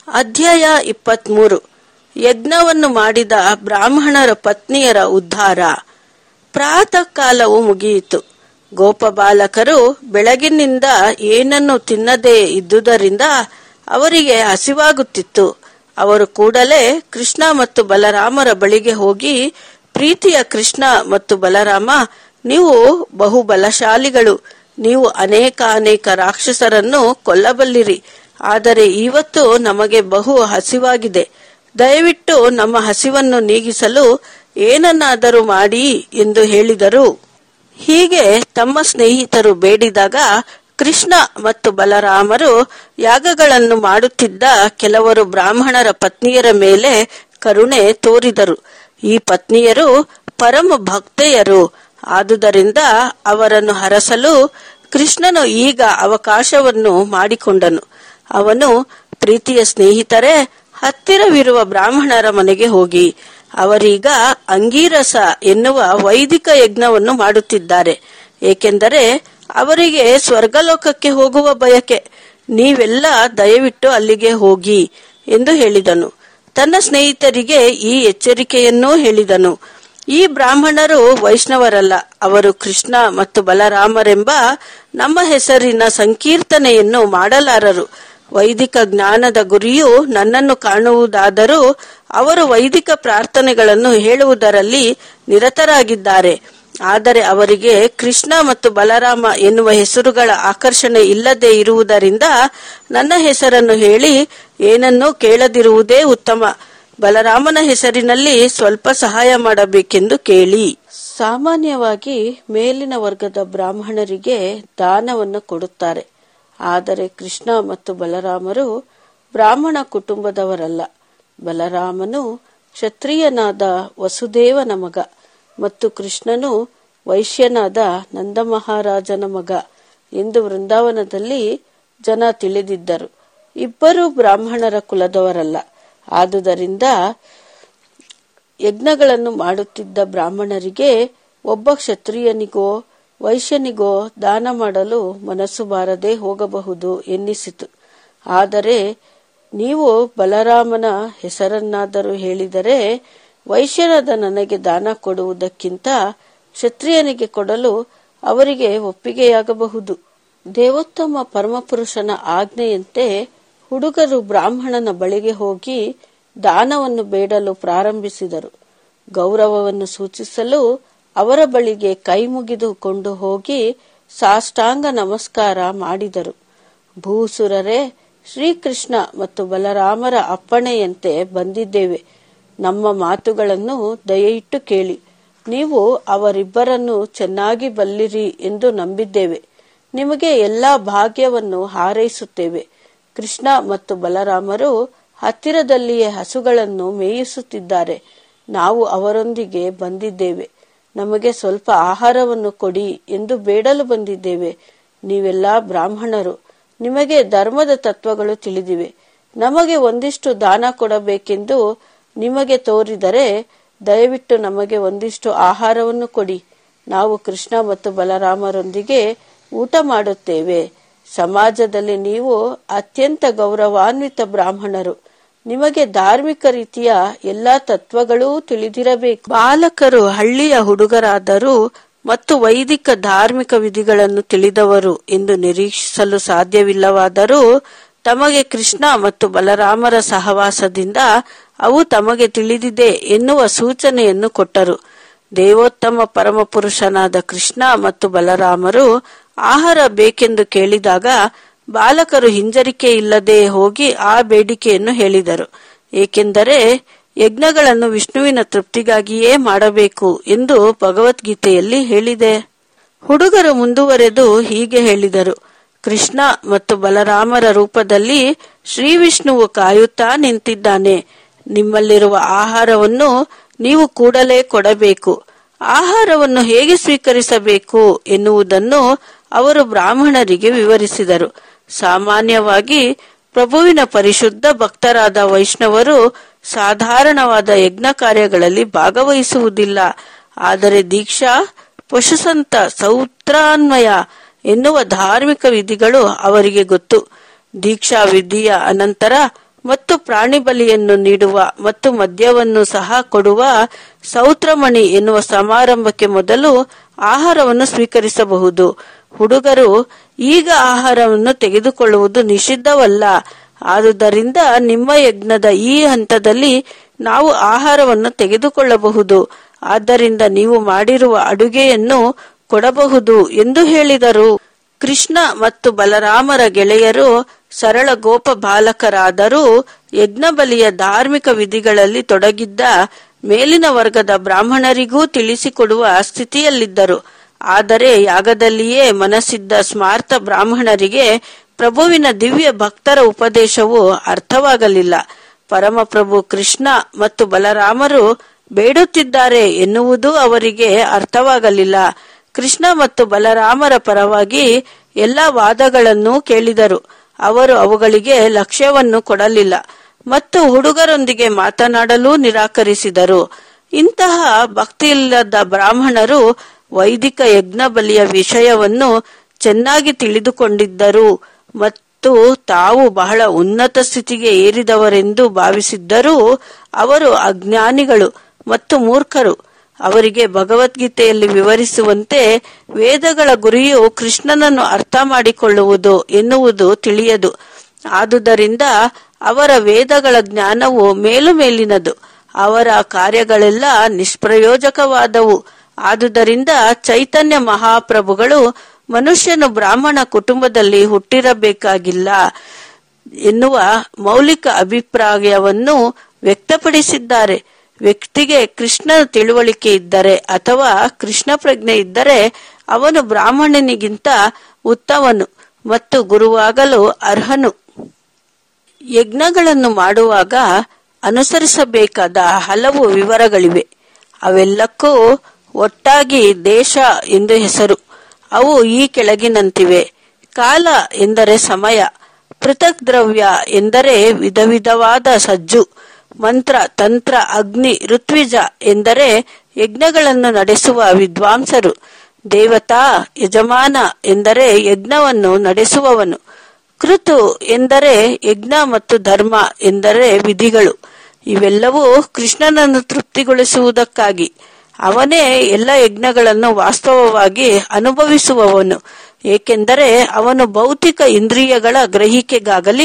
ಅಧ್ಯಾಯ ಇಪ್ಪತ್ಮೂರು ಯಜ್ಞವನ್ನು ಮಾಡಿದ ಬ್ರಾಹ್ಮಣರ ಪತ್ನಿಯರ ಉದ್ಧಾರ ಪ್ರಾತಃ ಕಾಲವು ಮುಗಿಯಿತು ಗೋಪಬಾಲಕರು ಬೆಳಗಿನಿಂದ ಏನನ್ನು ತಿನ್ನದೇ ಇದ್ದುದರಿಂದ ಅವರಿಗೆ ಹಸಿವಾಗುತ್ತಿತ್ತು ಅವರು ಕೂಡಲೇ ಕೃಷ್ಣ ಮತ್ತು ಬಲರಾಮರ ಬಳಿಗೆ ಹೋಗಿ ಪ್ರೀತಿಯ ಕೃಷ್ಣ ಮತ್ತು ಬಲರಾಮ ನೀವು ಬಹು ಬಲಶಾಲಿಗಳು ನೀವು ಅನೇಕ ಅನೇಕ ರಾಕ್ಷಸರನ್ನು ಕೊಲ್ಲಬಲ್ಲಿರಿ ಆದರೆ ಇವತ್ತು ನಮಗೆ ಬಹು ಹಸಿವಾಗಿದೆ ದಯವಿಟ್ಟು ನಮ್ಮ ಹಸಿವನ್ನು ನೀಗಿಸಲು ಏನನ್ನಾದರೂ ಮಾಡಿ ಎಂದು ಹೇಳಿದರು ಹೀಗೆ ತಮ್ಮ ಸ್ನೇಹಿತರು ಬೇಡಿದಾಗ ಕೃಷ್ಣ ಮತ್ತು ಬಲರಾಮರು ಯಾಗಗಳನ್ನು ಮಾಡುತ್ತಿದ್ದ ಕೆಲವರು ಬ್ರಾಹ್ಮಣರ ಪತ್ನಿಯರ ಮೇಲೆ ಕರುಣೆ ತೋರಿದರು ಈ ಪತ್ನಿಯರು ಪರಮ ಭಕ್ತೆಯರು ಆದುದರಿಂದ ಅವರನ್ನು ಹರಸಲು ಕೃಷ್ಣನು ಈಗ ಅವಕಾಶವನ್ನು ಮಾಡಿಕೊಂಡನು ಅವನು ಪ್ರೀತಿಯ ಸ್ನೇಹಿತರೇ ಹತ್ತಿರವಿರುವ ಬ್ರಾಹ್ಮಣರ ಮನೆಗೆ ಹೋಗಿ ಅವರೀಗ ಅಂಗೀರಸ ಎನ್ನುವ ವೈದಿಕ ಯಜ್ಞವನ್ನು ಮಾಡುತ್ತಿದ್ದಾರೆ ಏಕೆಂದರೆ ಅವರಿಗೆ ಸ್ವರ್ಗಲೋಕಕ್ಕೆ ಹೋಗುವ ಬಯಕೆ ನೀವೆಲ್ಲ ದಯವಿಟ್ಟು ಅಲ್ಲಿಗೆ ಹೋಗಿ ಎಂದು ಹೇಳಿದನು ತನ್ನ ಸ್ನೇಹಿತರಿಗೆ ಈ ಎಚ್ಚರಿಕೆಯನ್ನೂ ಹೇಳಿದನು ಈ ಬ್ರಾಹ್ಮಣರು ವೈಷ್ಣವರಲ್ಲ ಅವರು ಕೃಷ್ಣ ಮತ್ತು ಬಲರಾಮರೆಂಬ ನಮ್ಮ ಹೆಸರಿನ ಸಂಕೀರ್ತನೆಯನ್ನು ಮಾಡಲಾರರು ವೈದಿಕ ಜ್ಞಾನದ ಗುರಿಯು ನನ್ನನ್ನು ಕಾಣುವುದಾದರೂ ಅವರು ವೈದಿಕ ಪ್ರಾರ್ಥನೆಗಳನ್ನು ಹೇಳುವುದರಲ್ಲಿ ನಿರತರಾಗಿದ್ದಾರೆ ಆದರೆ ಅವರಿಗೆ ಕೃಷ್ಣ ಮತ್ತು ಬಲರಾಮ ಎನ್ನುವ ಹೆಸರುಗಳ ಆಕರ್ಷಣೆ ಇಲ್ಲದೆ ಇರುವುದರಿಂದ ನನ್ನ ಹೆಸರನ್ನು ಹೇಳಿ ಏನನ್ನೂ ಕೇಳದಿರುವುದೇ ಉತ್ತಮ ಬಲರಾಮನ ಹೆಸರಿನಲ್ಲಿ ಸ್ವಲ್ಪ ಸಹಾಯ ಮಾಡಬೇಕೆಂದು ಕೇಳಿ ಸಾಮಾನ್ಯವಾಗಿ ಮೇಲಿನ ವರ್ಗದ ಬ್ರಾಹ್ಮಣರಿಗೆ ದಾನವನ್ನು ಕೊಡುತ್ತಾರೆ ಆದರೆ ಕೃಷ್ಣ ಮತ್ತು ಬಲರಾಮರು ಬ್ರಾಹ್ಮಣ ಕುಟುಂಬದವರಲ್ಲ ಬಲರಾಮನು ಕ್ಷತ್ರಿಯನಾದ ವಸುದೇವನ ಮಗ ಮತ್ತು ಕೃಷ್ಣನು ವೈಶ್ಯನಾದ ನಂದಮಹಾರಾಜನ ಮಗ ಎಂದು ವೃಂದಾವನದಲ್ಲಿ ಜನ ತಿಳಿದಿದ್ದರು ಇಬ್ಬರು ಬ್ರಾಹ್ಮಣರ ಕುಲದವರಲ್ಲ ಆದುದರಿಂದ ಯಜ್ಞಗಳನ್ನು ಮಾಡುತ್ತಿದ್ದ ಬ್ರಾಹ್ಮಣರಿಗೆ ಒಬ್ಬ ಕ್ಷತ್ರಿಯನಿಗೋ ವೈಶ್ಯನಿಗೋ ದಾನ ಮಾಡಲು ಮನಸ್ಸು ಬಾರದೆ ಹೋಗಬಹುದು ಎನ್ನಿಸಿತು ಆದರೆ ನೀವು ಬಲರಾಮನ ಹೆಸರನ್ನಾದರೂ ಹೇಳಿದರೆ ವೈಶ್ಯನಾದ ನನಗೆ ದಾನ ಕೊಡುವುದಕ್ಕಿಂತ ಕ್ಷತ್ರಿಯನಿಗೆ ಕೊಡಲು ಅವರಿಗೆ ಒಪ್ಪಿಗೆಯಾಗಬಹುದು ದೇವೋತ್ತಮ ಪರಮಪುರುಷನ ಆಜ್ಞೆಯಂತೆ ಹುಡುಗರು ಬ್ರಾಹ್ಮಣನ ಬಳಿಗೆ ಹೋಗಿ ದಾನವನ್ನು ಬೇಡಲು ಪ್ರಾರಂಭಿಸಿದರು ಗೌರವವನ್ನು ಸೂಚಿಸಲು ಅವರ ಬಳಿಗೆ ಕೈ ಮುಗಿದುಕೊಂಡು ಹೋಗಿ ಸಾಷ್ಟಾಂಗ ನಮಸ್ಕಾರ ಮಾಡಿದರು ಭೂಸುರರೇ ಶ್ರೀಕೃಷ್ಣ ಮತ್ತು ಬಲರಾಮರ ಅಪ್ಪಣೆಯಂತೆ ಬಂದಿದ್ದೇವೆ ನಮ್ಮ ಮಾತುಗಳನ್ನು ದಯವಿಟ್ಟು ಕೇಳಿ ನೀವು ಅವರಿಬ್ಬರನ್ನು ಚೆನ್ನಾಗಿ ಬಲ್ಲಿರಿ ಎಂದು ನಂಬಿದ್ದೇವೆ ನಿಮಗೆ ಎಲ್ಲಾ ಭಾಗ್ಯವನ್ನು ಹಾರೈಸುತ್ತೇವೆ ಕೃಷ್ಣ ಮತ್ತು ಬಲರಾಮರು ಹತ್ತಿರದಲ್ಲಿಯೇ ಹಸುಗಳನ್ನು ಮೇಯಿಸುತ್ತಿದ್ದಾರೆ ನಾವು ಅವರೊಂದಿಗೆ ಬಂದಿದ್ದೇವೆ ನಮಗೆ ಸ್ವಲ್ಪ ಆಹಾರವನ್ನು ಕೊಡಿ ಎಂದು ಬೇಡಲು ಬಂದಿದ್ದೇವೆ ನೀವೆಲ್ಲ ಬ್ರಾಹ್ಮಣರು ನಿಮಗೆ ಧರ್ಮದ ತತ್ವಗಳು ತಿಳಿದಿವೆ ನಮಗೆ ಒಂದಿಷ್ಟು ದಾನ ಕೊಡಬೇಕೆಂದು ನಿಮಗೆ ತೋರಿದರೆ ದಯವಿಟ್ಟು ನಮಗೆ ಒಂದಿಷ್ಟು ಆಹಾರವನ್ನು ಕೊಡಿ ನಾವು ಕೃಷ್ಣ ಮತ್ತು ಬಲರಾಮರೊಂದಿಗೆ ಊಟ ಮಾಡುತ್ತೇವೆ ಸಮಾಜದಲ್ಲಿ ನೀವು ಅತ್ಯಂತ ಗೌರವಾನ್ವಿತ ಬ್ರಾಹ್ಮಣರು ನಿಮಗೆ ಧಾರ್ಮಿಕ ರೀತಿಯ ಎಲ್ಲಾ ತತ್ವಗಳೂ ತಿಳಿದಿರಬೇಕು ಬಾಲಕರು ಹಳ್ಳಿಯ ಹುಡುಗರಾದರೂ ಮತ್ತು ವೈದಿಕ ಧಾರ್ಮಿಕ ವಿಧಿಗಳನ್ನು ತಿಳಿದವರು ಎಂದು ನಿರೀಕ್ಷಿಸಲು ಸಾಧ್ಯವಿಲ್ಲವಾದರೂ ತಮಗೆ ಕೃಷ್ಣ ಮತ್ತು ಬಲರಾಮರ ಸಹವಾಸದಿಂದ ಅವು ತಮಗೆ ತಿಳಿದಿದೆ ಎನ್ನುವ ಸೂಚನೆಯನ್ನು ಕೊಟ್ಟರು ದೇವೋತ್ತಮ ಪರಮಪುರುಷನಾದ ಕೃಷ್ಣ ಮತ್ತು ಬಲರಾಮರು ಆಹಾರ ಬೇಕೆಂದು ಕೇಳಿದಾಗ ಬಾಲಕರು ಹಿಂಜರಿಕೆ ಇಲ್ಲದೆ ಹೋಗಿ ಆ ಬೇಡಿಕೆಯನ್ನು ಹೇಳಿದರು ಏಕೆಂದರೆ ಯಜ್ಞಗಳನ್ನು ವಿಷ್ಣುವಿನ ತೃಪ್ತಿಗಾಗಿಯೇ ಮಾಡಬೇಕು ಎಂದು ಭಗವದ್ಗೀತೆಯಲ್ಲಿ ಹೇಳಿದೆ ಹುಡುಗರು ಮುಂದುವರೆದು ಹೀಗೆ ಹೇಳಿದರು ಕೃಷ್ಣ ಮತ್ತು ಬಲರಾಮರ ರೂಪದಲ್ಲಿ ಶ್ರೀ ವಿಷ್ಣುವು ಕಾಯುತ್ತಾ ನಿಂತಿದ್ದಾನೆ ನಿಮ್ಮಲ್ಲಿರುವ ಆಹಾರವನ್ನು ನೀವು ಕೂಡಲೇ ಕೊಡಬೇಕು ಆಹಾರವನ್ನು ಹೇಗೆ ಸ್ವೀಕರಿಸಬೇಕು ಎನ್ನುವುದನ್ನು ಅವರು ಬ್ರಾಹ್ಮಣರಿಗೆ ವಿವರಿಸಿದರು ಸಾಮಾನ್ಯವಾಗಿ ಪ್ರಭುವಿನ ಪರಿಶುದ್ಧ ಭಕ್ತರಾದ ವೈಷ್ಣವರು ಸಾಧಾರಣವಾದ ಯಜ್ಞ ಕಾರ್ಯಗಳಲ್ಲಿ ಭಾಗವಹಿಸುವುದಿಲ್ಲ ಆದರೆ ದೀಕ್ಷಾ ಪಶುಸಂತ ಸೌತ್ರಾನ್ವಯ ಎನ್ನುವ ಧಾರ್ಮಿಕ ವಿಧಿಗಳು ಅವರಿಗೆ ಗೊತ್ತು ದೀಕ್ಷಾ ವಿಧಿಯ ಅನಂತರ ಮತ್ತು ಪ್ರಾಣಿ ಬಲಿಯನ್ನು ನೀಡುವ ಮತ್ತು ಮದ್ಯವನ್ನು ಸಹ ಕೊಡುವ ಸೌತ್ರಮಣಿ ಎನ್ನುವ ಸಮಾರಂಭಕ್ಕೆ ಮೊದಲು ಆಹಾರವನ್ನು ಸ್ವೀಕರಿಸಬಹುದು ಹುಡುಗರು ಈಗ ಆಹಾರವನ್ನು ತೆಗೆದುಕೊಳ್ಳುವುದು ನಿಷಿದ್ಧವಲ್ಲ ಆದುದರಿಂದ ನಿಮ್ಮ ಯಜ್ಞದ ಈ ಹಂತದಲ್ಲಿ ನಾವು ಆಹಾರವನ್ನು ತೆಗೆದುಕೊಳ್ಳಬಹುದು ಆದ್ದರಿಂದ ನೀವು ಮಾಡಿರುವ ಅಡುಗೆಯನ್ನು ಕೊಡಬಹುದು ಎಂದು ಹೇಳಿದರು ಕೃಷ್ಣ ಮತ್ತು ಬಲರಾಮರ ಗೆಳೆಯರು ಸರಳ ಗೋಪ ಬಾಲಕರಾದರೂ ಯಜ್ಞಬಲಿಯ ಧಾರ್ಮಿಕ ವಿಧಿಗಳಲ್ಲಿ ತೊಡಗಿದ್ದ ಮೇಲಿನ ವರ್ಗದ ಬ್ರಾಹ್ಮಣರಿಗೂ ತಿಳಿಸಿಕೊಡುವ ಸ್ಥಿತಿಯಲ್ಲಿದ್ದರು ಆದರೆ ಯಾಗದಲ್ಲಿಯೇ ಮನಸ್ಸಿದ್ದ ಸ್ಮಾರ್ಥ ಬ್ರಾಹ್ಮಣರಿಗೆ ಪ್ರಭುವಿನ ದಿವ್ಯ ಭಕ್ತರ ಉಪದೇಶವು ಅರ್ಥವಾಗಲಿಲ್ಲ ಪರಮಪ್ರಭು ಕೃಷ್ಣ ಮತ್ತು ಬಲರಾಮರು ಬೇಡುತ್ತಿದ್ದಾರೆ ಎನ್ನುವುದು ಅವರಿಗೆ ಅರ್ಥವಾಗಲಿಲ್ಲ ಕೃಷ್ಣ ಮತ್ತು ಬಲರಾಮರ ಪರವಾಗಿ ಎಲ್ಲಾ ವಾದಗಳನ್ನು ಕೇಳಿದರು ಅವರು ಅವುಗಳಿಗೆ ಲಕ್ಷ್ಯವನ್ನು ಕೊಡಲಿಲ್ಲ ಮತ್ತು ಹುಡುಗರೊಂದಿಗೆ ಮಾತನಾಡಲು ನಿರಾಕರಿಸಿದರು ಇಂತಹ ಭಕ್ತಿಯಿಲ್ಲದ ಬ್ರಾಹ್ಮಣರು ವೈದಿಕ ಯಜ್ಞ ಬಲಿಯ ವಿಷಯವನ್ನು ಚೆನ್ನಾಗಿ ತಿಳಿದುಕೊಂಡಿದ್ದರು ಮತ್ತು ತಾವು ಬಹಳ ಉನ್ನತ ಸ್ಥಿತಿಗೆ ಏರಿದವರೆಂದು ಭಾವಿಸಿದ್ದರೂ ಅವರು ಅಜ್ಞಾನಿಗಳು ಮತ್ತು ಮೂರ್ಖರು ಅವರಿಗೆ ಭಗವದ್ಗೀತೆಯಲ್ಲಿ ವಿವರಿಸುವಂತೆ ವೇದಗಳ ಗುರಿಯು ಕೃಷ್ಣನನ್ನು ಅರ್ಥ ಮಾಡಿಕೊಳ್ಳುವುದು ಎನ್ನುವುದು ತಿಳಿಯದು ಆದುದರಿಂದ ಅವರ ವೇದಗಳ ಜ್ಞಾನವು ಮೇಲು ಮೇಲಿನದು ಅವರ ಕಾರ್ಯಗಳೆಲ್ಲ ನಿಷ್ಪ್ರಯೋಜಕವಾದವು ಆದುದರಿಂದ ಚೈತನ್ಯ ಮಹಾಪ್ರಭುಗಳು ಮನುಷ್ಯನು ಬ್ರಾಹ್ಮಣ ಕುಟುಂಬದಲ್ಲಿ ಹುಟ್ಟಿರಬೇಕಾಗಿಲ್ಲ ಎನ್ನುವ ಮೌಲಿಕ ಅಭಿಪ್ರಾಯವನ್ನು ವ್ಯಕ್ತಪಡಿಸಿದ್ದಾರೆ ವ್ಯಕ್ತಿಗೆ ಕೃಷ್ಣನ ತಿಳುವಳಿಕೆ ಇದ್ದರೆ ಅಥವಾ ಕೃಷ್ಣ ಪ್ರಜ್ಞೆ ಇದ್ದರೆ ಅವನು ಬ್ರಾಹ್ಮಣನಿಗಿಂತ ಉತ್ತಮನು ಮತ್ತು ಗುರುವಾಗಲು ಅರ್ಹನು ಯಜ್ಞಗಳನ್ನು ಮಾಡುವಾಗ ಅನುಸರಿಸಬೇಕಾದ ಹಲವು ವಿವರಗಳಿವೆ ಅವೆಲ್ಲಕ್ಕೂ ಒಟ್ಟಾಗಿ ದೇಶ ಎಂದು ಹೆಸರು ಅವು ಈ ಕೆಳಗಿನಂತಿವೆ ಕಾಲ ಎಂದರೆ ಸಮಯ ಪೃಥಕ್ ದ್ರವ್ಯ ಎಂದರೆ ವಿಧ ವಿಧವಾದ ಸಜ್ಜು ಮಂತ್ರ ತಂತ್ರ ಅಗ್ನಿ ಋತ್ವಿಜ ಎಂದರೆ ಯಜ್ಞಗಳನ್ನು ನಡೆಸುವ ವಿದ್ವಾಂಸರು ದೇವತಾ ಯಜಮಾನ ಎಂದರೆ ಯಜ್ಞವನ್ನು ನಡೆಸುವವನು ಕೃತು ಎಂದರೆ ಯಜ್ಞ ಮತ್ತು ಧರ್ಮ ಎಂದರೆ ವಿಧಿಗಳು ಇವೆಲ್ಲವೂ ಕೃಷ್ಣನನ್ನು ತೃಪ್ತಿಗೊಳಿಸುವುದಕ್ಕಾಗಿ ಅವನೇ ಎಲ್ಲ ಯಜ್ಞಗಳನ್ನು ವಾಸ್ತವವಾಗಿ ಅನುಭವಿಸುವವನು ಏಕೆಂದರೆ ಅವನು ಭೌತಿಕ ಇಂದ್ರಿಯಗಳ ಗ್ರಹಿಕೆಗಾಗಲಿ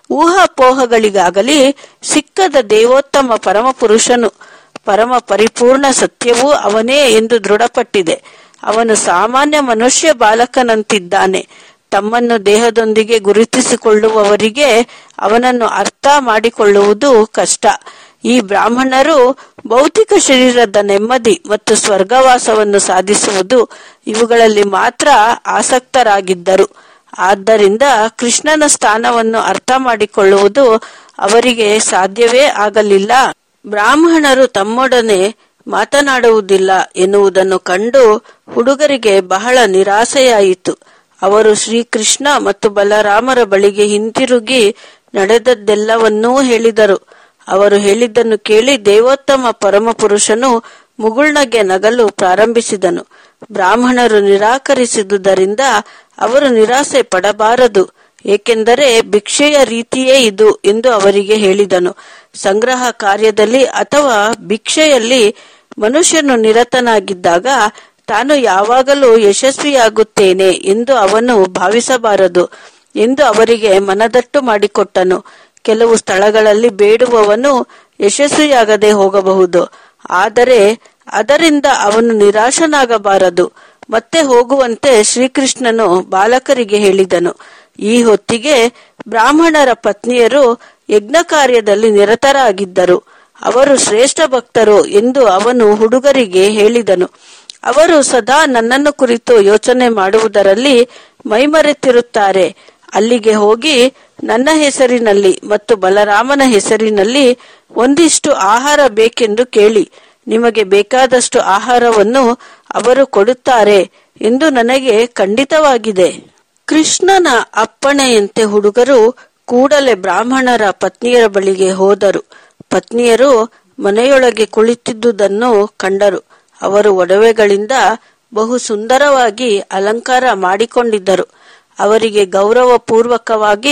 ಊಹಾಪೋಹಗಳಿಗಾಗಲಿ ಸಿಕ್ಕದ ದೇವೋತ್ತಮ ಪರಮಪುರುಷನು ಪರಮ ಪರಿಪೂರ್ಣ ಸತ್ಯವೂ ಅವನೇ ಎಂದು ದೃಢಪಟ್ಟಿದೆ ಅವನು ಸಾಮಾನ್ಯ ಮನುಷ್ಯ ಬಾಲಕನಂತಿದ್ದಾನೆ ತಮ್ಮನ್ನು ದೇಹದೊಂದಿಗೆ ಗುರುತಿಸಿಕೊಳ್ಳುವವರಿಗೆ ಅವನನ್ನು ಅರ್ಥ ಮಾಡಿಕೊಳ್ಳುವುದು ಕಷ್ಟ ಈ ಬ್ರಾಹ್ಮಣರು ಭೌತಿಕ ಶರೀರದ ನೆಮ್ಮದಿ ಮತ್ತು ಸ್ವರ್ಗವಾಸವನ್ನು ಸಾಧಿಸುವುದು ಇವುಗಳಲ್ಲಿ ಮಾತ್ರ ಆಸಕ್ತರಾಗಿದ್ದರು ಆದ್ದರಿಂದ ಕೃಷ್ಣನ ಸ್ಥಾನವನ್ನು ಅರ್ಥ ಮಾಡಿಕೊಳ್ಳುವುದು ಅವರಿಗೆ ಸಾಧ್ಯವೇ ಆಗಲಿಲ್ಲ ಬ್ರಾಹ್ಮಣರು ತಮ್ಮೊಡನೆ ಮಾತನಾಡುವುದಿಲ್ಲ ಎನ್ನುವುದನ್ನು ಕಂಡು ಹುಡುಗರಿಗೆ ಬಹಳ ನಿರಾಸೆಯಾಯಿತು ಅವರು ಶ್ರೀಕೃಷ್ಣ ಮತ್ತು ಬಲರಾಮರ ಬಳಿಗೆ ಹಿಂತಿರುಗಿ ನಡೆದದ್ದೆಲ್ಲವನ್ನೂ ಹೇಳಿದರು ಅವರು ಹೇಳಿದ್ದನ್ನು ಕೇಳಿ ದೇವೋತ್ತಮ ಪರಮಪುರುಷನು ಮುಗುಳ್ನಗೆ ನಗಲು ಪ್ರಾರಂಭಿಸಿದನು ಬ್ರಾಹ್ಮಣರು ನಿರಾಕರಿಸಿದುದರಿಂದ ಅವರು ನಿರಾಸೆ ಪಡಬಾರದು ಏಕೆಂದರೆ ಭಿಕ್ಷೆಯ ರೀತಿಯೇ ಇದು ಎಂದು ಅವರಿಗೆ ಹೇಳಿದನು ಸಂಗ್ರಹ ಕಾರ್ಯದಲ್ಲಿ ಅಥವಾ ಭಿಕ್ಷೆಯಲ್ಲಿ ಮನುಷ್ಯನು ನಿರತನಾಗಿದ್ದಾಗ ತಾನು ಯಾವಾಗಲೂ ಯಶಸ್ವಿಯಾಗುತ್ತೇನೆ ಎಂದು ಅವನು ಭಾವಿಸಬಾರದು ಎಂದು ಅವರಿಗೆ ಮನದಟ್ಟು ಮಾಡಿಕೊಟ್ಟನು ಕೆಲವು ಸ್ಥಳಗಳಲ್ಲಿ ಬೇಡುವವನು ಯಶಸ್ವಿಯಾಗದೆ ಹೋಗಬಹುದು ಆದರೆ ಅದರಿಂದ ಅವನು ನಿರಾಶನಾಗಬಾರದು ಮತ್ತೆ ಹೋಗುವಂತೆ ಶ್ರೀಕೃಷ್ಣನು ಬಾಲಕರಿಗೆ ಹೇಳಿದನು ಈ ಹೊತ್ತಿಗೆ ಬ್ರಾಹ್ಮಣರ ಪತ್ನಿಯರು ಯಜ್ಞ ಕಾರ್ಯದಲ್ಲಿ ನಿರತರಾಗಿದ್ದರು ಅವರು ಶ್ರೇಷ್ಠ ಭಕ್ತರು ಎಂದು ಅವನು ಹುಡುಗರಿಗೆ ಹೇಳಿದನು ಅವರು ಸದಾ ನನ್ನನ್ನು ಕುರಿತು ಯೋಚನೆ ಮಾಡುವುದರಲ್ಲಿ ಮೈಮರೆತಿರುತ್ತಾರೆ ಅಲ್ಲಿಗೆ ಹೋಗಿ ನನ್ನ ಹೆಸರಿನಲ್ಲಿ ಮತ್ತು ಬಲರಾಮನ ಹೆಸರಿನಲ್ಲಿ ಒಂದಿಷ್ಟು ಆಹಾರ ಬೇಕೆಂದು ಕೇಳಿ ನಿಮಗೆ ಬೇಕಾದಷ್ಟು ಆಹಾರವನ್ನು ಅವರು ಕೊಡುತ್ತಾರೆ ಎಂದು ನನಗೆ ಖಂಡಿತವಾಗಿದೆ ಕೃಷ್ಣನ ಅಪ್ಪಣೆಯಂತೆ ಹುಡುಗರು ಕೂಡಲೇ ಬ್ರಾಹ್ಮಣರ ಪತ್ನಿಯರ ಬಳಿಗೆ ಹೋದರು ಪತ್ನಿಯರು ಮನೆಯೊಳಗೆ ಕುಳಿತಿದ್ದುದನ್ನು ಕಂಡರು ಅವರು ಒಡವೆಗಳಿಂದ ಬಹು ಸುಂದರವಾಗಿ ಅಲಂಕಾರ ಮಾಡಿಕೊಂಡಿದ್ದರು ಅವರಿಗೆ ಗೌರವಪೂರ್ವಕವಾಗಿ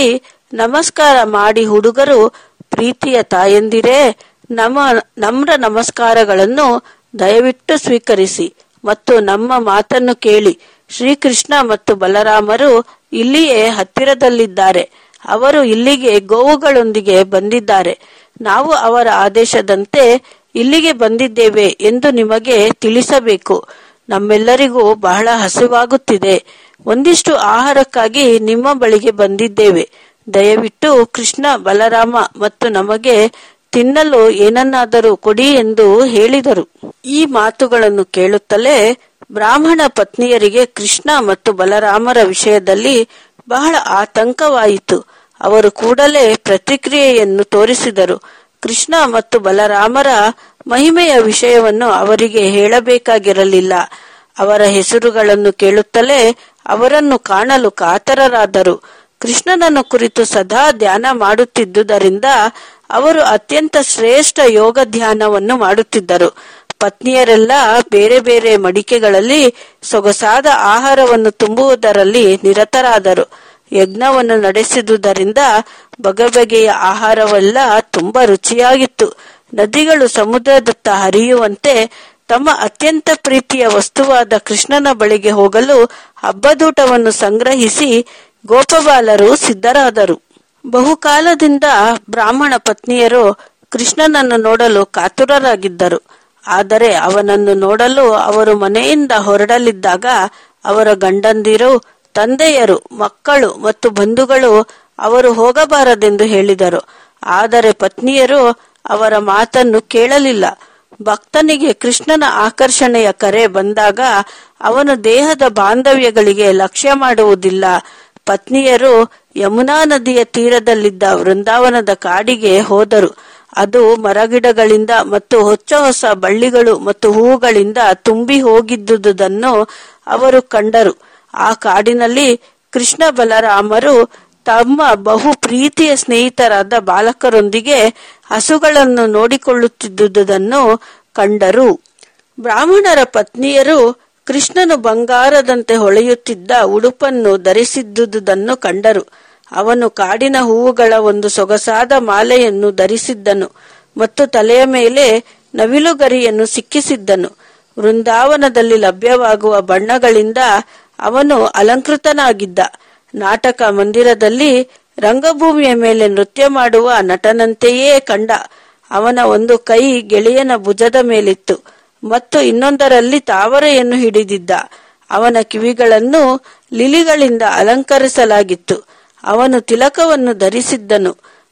ನಮಸ್ಕಾರ ಮಾಡಿ ಹುಡುಗರು ಪ್ರೀತಿಯ ತಾಯಂದಿರೇ ನಮ ನಮ್ರ ನಮಸ್ಕಾರಗಳನ್ನು ದಯವಿಟ್ಟು ಸ್ವೀಕರಿಸಿ ಮತ್ತು ನಮ್ಮ ಮಾತನ್ನು ಕೇಳಿ ಶ್ರೀಕೃಷ್ಣ ಮತ್ತು ಬಲರಾಮರು ಇಲ್ಲಿಯೇ ಹತ್ತಿರದಲ್ಲಿದ್ದಾರೆ ಅವರು ಇಲ್ಲಿಗೆ ಗೋವುಗಳೊಂದಿಗೆ ಬಂದಿದ್ದಾರೆ ನಾವು ಅವರ ಆದೇಶದಂತೆ ಇಲ್ಲಿಗೆ ಬಂದಿದ್ದೇವೆ ಎಂದು ನಿಮಗೆ ತಿಳಿಸಬೇಕು ನಮ್ಮೆಲ್ಲರಿಗೂ ಬಹಳ ಹಸಿವಾಗುತ್ತಿದೆ ಒಂದಿಷ್ಟು ಆಹಾರಕ್ಕಾಗಿ ನಿಮ್ಮ ಬಳಿಗೆ ಬಂದಿದ್ದೇವೆ ದಯವಿಟ್ಟು ಕೃಷ್ಣ ಬಲರಾಮ ಮತ್ತು ನಮಗೆ ತಿನ್ನಲು ಏನನ್ನಾದರೂ ಕೊಡಿ ಎಂದು ಹೇಳಿದರು ಈ ಮಾತುಗಳನ್ನು ಕೇಳುತ್ತಲೇ ಬ್ರಾಹ್ಮಣ ಪತ್ನಿಯರಿಗೆ ಕೃಷ್ಣ ಮತ್ತು ಬಲರಾಮರ ವಿಷಯದಲ್ಲಿ ಬಹಳ ಆತಂಕವಾಯಿತು ಅವರು ಕೂಡಲೇ ಪ್ರತಿಕ್ರಿಯೆಯನ್ನು ತೋರಿಸಿದರು ಕೃಷ್ಣ ಮತ್ತು ಬಲರಾಮರ ಮಹಿಮೆಯ ವಿಷಯವನ್ನು ಅವರಿಗೆ ಹೇಳಬೇಕಾಗಿರಲಿಲ್ಲ ಅವರ ಹೆಸರುಗಳನ್ನು ಕೇಳುತ್ತಲೇ ಅವರನ್ನು ಕಾಣಲು ಕಾತರರಾದರು ಕೃಷ್ಣನನ್ನು ಕುರಿತು ಸದಾ ಧ್ಯಾನ ಮಾಡುತ್ತಿದ್ದುದರಿಂದ ಅವರು ಅತ್ಯಂತ ಶ್ರೇಷ್ಠ ಯೋಗ ಧ್ಯಾನವನ್ನು ಮಾಡುತ್ತಿದ್ದರು ಪತ್ನಿಯರೆಲ್ಲ ಬೇರೆ ಬೇರೆ ಮಡಿಕೆಗಳಲ್ಲಿ ಸೊಗಸಾದ ಆಹಾರವನ್ನು ತುಂಬುವುದರಲ್ಲಿ ನಿರತರಾದರು ಯಜ್ಞವನ್ನು ನಡೆಸಿದುದರಿಂದ ಬಗೆಬಗೆಯ ಆಹಾರವೆಲ್ಲ ತುಂಬಾ ರುಚಿಯಾಗಿತ್ತು ನದಿಗಳು ಸಮುದ್ರದತ್ತ ಹರಿಯುವಂತೆ ತಮ್ಮ ಅತ್ಯಂತ ಪ್ರೀತಿಯ ವಸ್ತುವಾದ ಕೃಷ್ಣನ ಬಳಿಗೆ ಹೋಗಲು ಹಬ್ಬದೂಟವನ್ನು ಸಂಗ್ರಹಿಸಿ ಗೋಪಬಾಲರು ಸಿದ್ಧರಾದರು ಬಹುಕಾಲದಿಂದ ಬ್ರಾಹ್ಮಣ ಪತ್ನಿಯರು ಕೃಷ್ಣನನ್ನು ನೋಡಲು ಕಾತುರರಾಗಿದ್ದರು ಆದರೆ ಅವನನ್ನು ನೋಡಲು ಅವರು ಮನೆಯಿಂದ ಹೊರಡಲಿದ್ದಾಗ ಅವರ ಗಂಡಂದಿರು ತಂದೆಯರು ಮಕ್ಕಳು ಮತ್ತು ಬಂಧುಗಳು ಅವರು ಹೋಗಬಾರದೆಂದು ಹೇಳಿದರು ಆದರೆ ಪತ್ನಿಯರು ಅವರ ಮಾತನ್ನು ಕೇಳಲಿಲ್ಲ ಭಕ್ತನಿಗೆ ಕೃಷ್ಣನ ಆಕರ್ಷಣೆಯ ಕರೆ ಬಂದಾಗ ಅವನು ದೇಹದ ಬಾಂಧವ್ಯಗಳಿಗೆ ಲಕ್ಷ್ಯ ಮಾಡುವುದಿಲ್ಲ ಪತ್ನಿಯರು ಯಮುನಾ ನದಿಯ ತೀರದಲ್ಲಿದ್ದ ವೃಂದಾವನದ ಕಾಡಿಗೆ ಹೋದರು ಅದು ಮರಗಿಡಗಳಿಂದ ಮತ್ತು ಹೊಚ್ಚ ಹೊಸ ಬಳ್ಳಿಗಳು ಮತ್ತು ಹೂವುಗಳಿಂದ ತುಂಬಿ ಹೋಗಿದ್ದುದನ್ನು ಅವರು ಕಂಡರು ಆ ಕಾಡಿನಲ್ಲಿ ಕೃಷ್ಣ ಬಲರಾಮರು ತಮ್ಮ ಬಹು ಪ್ರೀತಿಯ ಸ್ನೇಹಿತರಾದ ಬಾಲಕರೊಂದಿಗೆ ಹಸುಗಳನ್ನು ನೋಡಿಕೊಳ್ಳುತ್ತಿದ್ದುದನ್ನು ಕಂಡರು ಬ್ರಾಹ್ಮಣರ ಪತ್ನಿಯರು ಕೃಷ್ಣನು ಬಂಗಾರದಂತೆ ಹೊಳೆಯುತ್ತಿದ್ದ ಉಡುಪನ್ನು ಧರಿಸಿದ್ದುದನ್ನು ಕಂಡರು ಅವನು ಕಾಡಿನ ಹೂವುಗಳ ಒಂದು ಸೊಗಸಾದ ಮಾಲೆಯನ್ನು ಧರಿಸಿದ್ದನು ಮತ್ತು ತಲೆಯ ಮೇಲೆ ನವಿಲುಗರಿಯನ್ನು ಸಿಕ್ಕಿಸಿದ್ದನು ವೃಂದಾವನದಲ್ಲಿ ಲಭ್ಯವಾಗುವ ಬಣ್ಣಗಳಿಂದ ಅವನು ಅಲಂಕೃತನಾಗಿದ್ದ ನಾಟಕ ಮಂದಿರದಲ್ಲಿ ರಂಗಭೂಮಿಯ ಮೇಲೆ ನೃತ್ಯ ಮಾಡುವ ನಟನಂತೆಯೇ ಕಂಡ ಅವನ ಒಂದು ಕೈ ಗೆಳೆಯನ ಭುಜದ ಮೇಲಿತ್ತು ಮತ್ತು ಇನ್ನೊಂದರಲ್ಲಿ ತಾವರೆಯನ್ನು ಹಿಡಿದಿದ್ದ ಅವನ ಕಿವಿಗಳನ್ನು ಲಿಲಿಗಳಿಂದ ಅಲಂಕರಿಸಲಾಗಿತ್ತು ಅವನು ತಿಲಕವನ್ನು ಧರಿಸಿದ್ದನು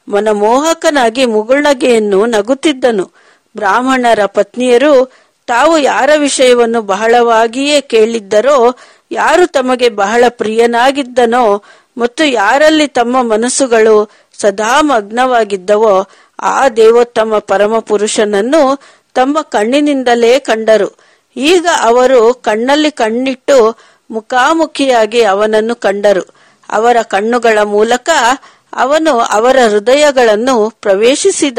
ಮನಮೋಹಕನಾಗಿ ಮುಗುಳ್ನಗೆಯನ್ನು ನಗುತ್ತಿದ್ದನು ಬ್ರಾಹ್ಮಣರ ಪತ್ನಿಯರು ತಾವು ಯಾರ ವಿಷಯವನ್ನು ಬಹಳವಾಗಿಯೇ ಕೇಳಿದ್ದರೋ ಯಾರು ತಮಗೆ ಬಹಳ ಪ್ರಿಯನಾಗಿದ್ದನೋ ಮತ್ತು ಯಾರಲ್ಲಿ ತಮ್ಮ ಮನಸ್ಸುಗಳು ಸದಾ ಮಗ್ನವಾಗಿದ್ದವೋ ಆ ದೇವೋತ್ತಮ ಪರಮ ಪುರುಷನನ್ನು ತಮ್ಮ ಕಣ್ಣಿನಿಂದಲೇ ಕಂಡರು ಈಗ ಅವರು ಕಣ್ಣಲ್ಲಿ ಕಣ್ಣಿಟ್ಟು ಮುಖಾಮುಖಿಯಾಗಿ ಅವನನ್ನು ಕಂಡರು ಅವರ ಕಣ್ಣುಗಳ ಮೂಲಕ ಅವನು ಅವರ ಹೃದಯಗಳನ್ನು ಪ್ರವೇಶಿಸಿದ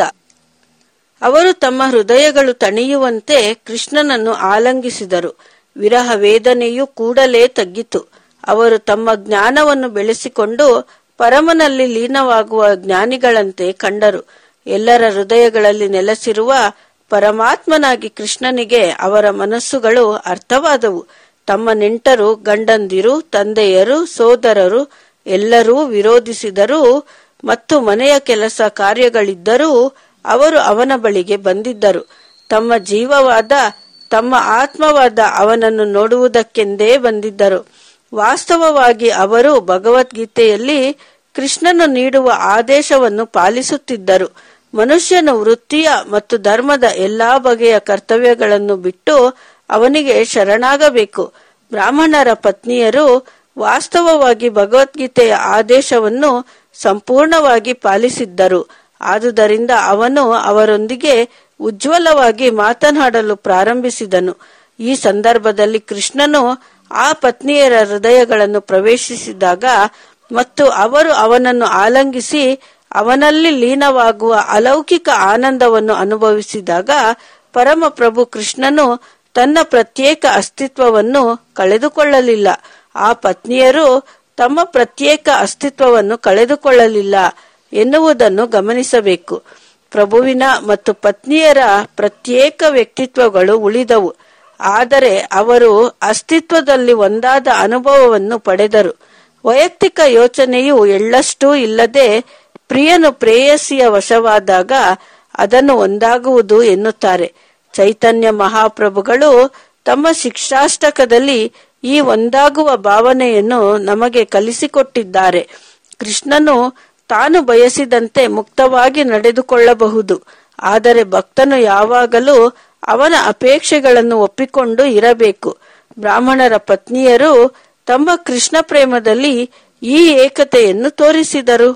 ಅವರು ತಮ್ಮ ಹೃದಯಗಳು ತಣಿಯುವಂತೆ ಕೃಷ್ಣನನ್ನು ಆಲಂಗಿಸಿದರು ವಿರಹ ವೇದನೆಯು ಕೂಡಲೇ ತಗ್ಗಿತು ಅವರು ತಮ್ಮ ಜ್ಞಾನವನ್ನು ಬೆಳೆಸಿಕೊಂಡು ಪರಮನಲ್ಲಿ ಲೀನವಾಗುವ ಜ್ಞಾನಿಗಳಂತೆ ಕಂಡರು ಎಲ್ಲರ ಹೃದಯಗಳಲ್ಲಿ ನೆಲೆಸಿರುವ ಪರಮಾತ್ಮನಾಗಿ ಕೃಷ್ಣನಿಗೆ ಅವರ ಮನಸ್ಸುಗಳು ಅರ್ಥವಾದವು ತಮ್ಮ ನೆಂಟರು ಗಂಡಂದಿರು ತಂದೆಯರು ಸೋದರರು ಎಲ್ಲರೂ ವಿರೋಧಿಸಿದರೂ ಮತ್ತು ಮನೆಯ ಕೆಲಸ ಕಾರ್ಯಗಳಿದ್ದರೂ ಅವರು ಅವನ ಬಳಿಗೆ ಬಂದಿದ್ದರು ತಮ್ಮ ಜೀವವಾದ ತಮ್ಮ ಆತ್ಮವಾದ ಅವನನ್ನು ನೋಡುವುದಕ್ಕೆಂದೇ ಬಂದಿದ್ದರು ವಾಸ್ತವವಾಗಿ ಅವರು ಭಗವದ್ಗೀತೆಯಲ್ಲಿ ಕೃಷ್ಣನು ನೀಡುವ ಆದೇಶವನ್ನು ಪಾಲಿಸುತ್ತಿದ್ದರು ಮನುಷ್ಯನು ವೃತ್ತಿಯ ಮತ್ತು ಧರ್ಮದ ಎಲ್ಲಾ ಬಗೆಯ ಕರ್ತವ್ಯಗಳನ್ನು ಬಿಟ್ಟು ಅವನಿಗೆ ಶರಣಾಗಬೇಕು ಬ್ರಾಹ್ಮಣರ ಪತ್ನಿಯರು ವಾಸ್ತವವಾಗಿ ಭಗವದ್ಗೀತೆಯ ಆದೇಶವನ್ನು ಸಂಪೂರ್ಣವಾಗಿ ಪಾಲಿಸಿದ್ದರು ಆದುದರಿಂದ ಅವನು ಅವರೊಂದಿಗೆ ಉಜ್ವಲವಾಗಿ ಮಾತನಾಡಲು ಪ್ರಾರಂಭಿಸಿದನು ಈ ಸಂದರ್ಭದಲ್ಲಿ ಕೃಷ್ಣನು ಆ ಪತ್ನಿಯರ ಹೃದಯಗಳನ್ನು ಪ್ರವೇಶಿಸಿದಾಗ ಮತ್ತು ಅವರು ಅವನನ್ನು ಆಲಂಗಿಸಿ ಅವನಲ್ಲಿ ಲೀನವಾಗುವ ಅಲೌಕಿಕ ಆನಂದವನ್ನು ಅನುಭವಿಸಿದಾಗ ಪರಮಪ್ರಭು ಕೃಷ್ಣನು ತನ್ನ ಪ್ರತ್ಯೇಕ ಅಸ್ತಿತ್ವವನ್ನು ಕಳೆದುಕೊಳ್ಳಲಿಲ್ಲ ಆ ಪತ್ನಿಯರು ತಮ್ಮ ಪ್ರತ್ಯೇಕ ಅಸ್ತಿತ್ವವನ್ನು ಕಳೆದುಕೊಳ್ಳಲಿಲ್ಲ ಎನ್ನುವುದನ್ನು ಗಮನಿಸಬೇಕು ಪ್ರಭುವಿನ ಮತ್ತು ಪತ್ನಿಯರ ಪ್ರತ್ಯೇಕ ವ್ಯಕ್ತಿತ್ವಗಳು ಉಳಿದವು ಆದರೆ ಅವರು ಅಸ್ತಿತ್ವದಲ್ಲಿ ಒಂದಾದ ಅನುಭವವನ್ನು ಪಡೆದರು ವೈಯಕ್ತಿಕ ಯೋಚನೆಯು ಎಳ್ಳಷ್ಟೂ ಇಲ್ಲದೆ ಪ್ರಿಯನು ಪ್ರೇಯಸಿಯ ವಶವಾದಾಗ ಅದನ್ನು ಒಂದಾಗುವುದು ಎನ್ನುತ್ತಾರೆ ಚೈತನ್ಯ ಮಹಾಪ್ರಭುಗಳು ತಮ್ಮ ಶಿಕ್ಷಾಷ್ಟಕದಲ್ಲಿ ಈ ಒಂದಾಗುವ ಭಾವನೆಯನ್ನು ನಮಗೆ ಕಲಿಸಿಕೊಟ್ಟಿದ್ದಾರೆ ಕೃಷ್ಣನು ತಾನು ಬಯಸಿದಂತೆ ಮುಕ್ತವಾಗಿ ನಡೆದುಕೊಳ್ಳಬಹುದು ಆದರೆ ಭಕ್ತನು ಯಾವಾಗಲೂ ಅವನ ಅಪೇಕ್ಷೆಗಳನ್ನು ಒಪ್ಪಿಕೊಂಡು ಇರಬೇಕು ಬ್ರಾಹ್ಮಣರ ಪತ್ನಿಯರು ತಮ್ಮ ಕೃಷ್ಣ ಪ್ರೇಮದಲ್ಲಿ ಈ ಏಕತೆಯನ್ನು ತೋರಿಸಿದರು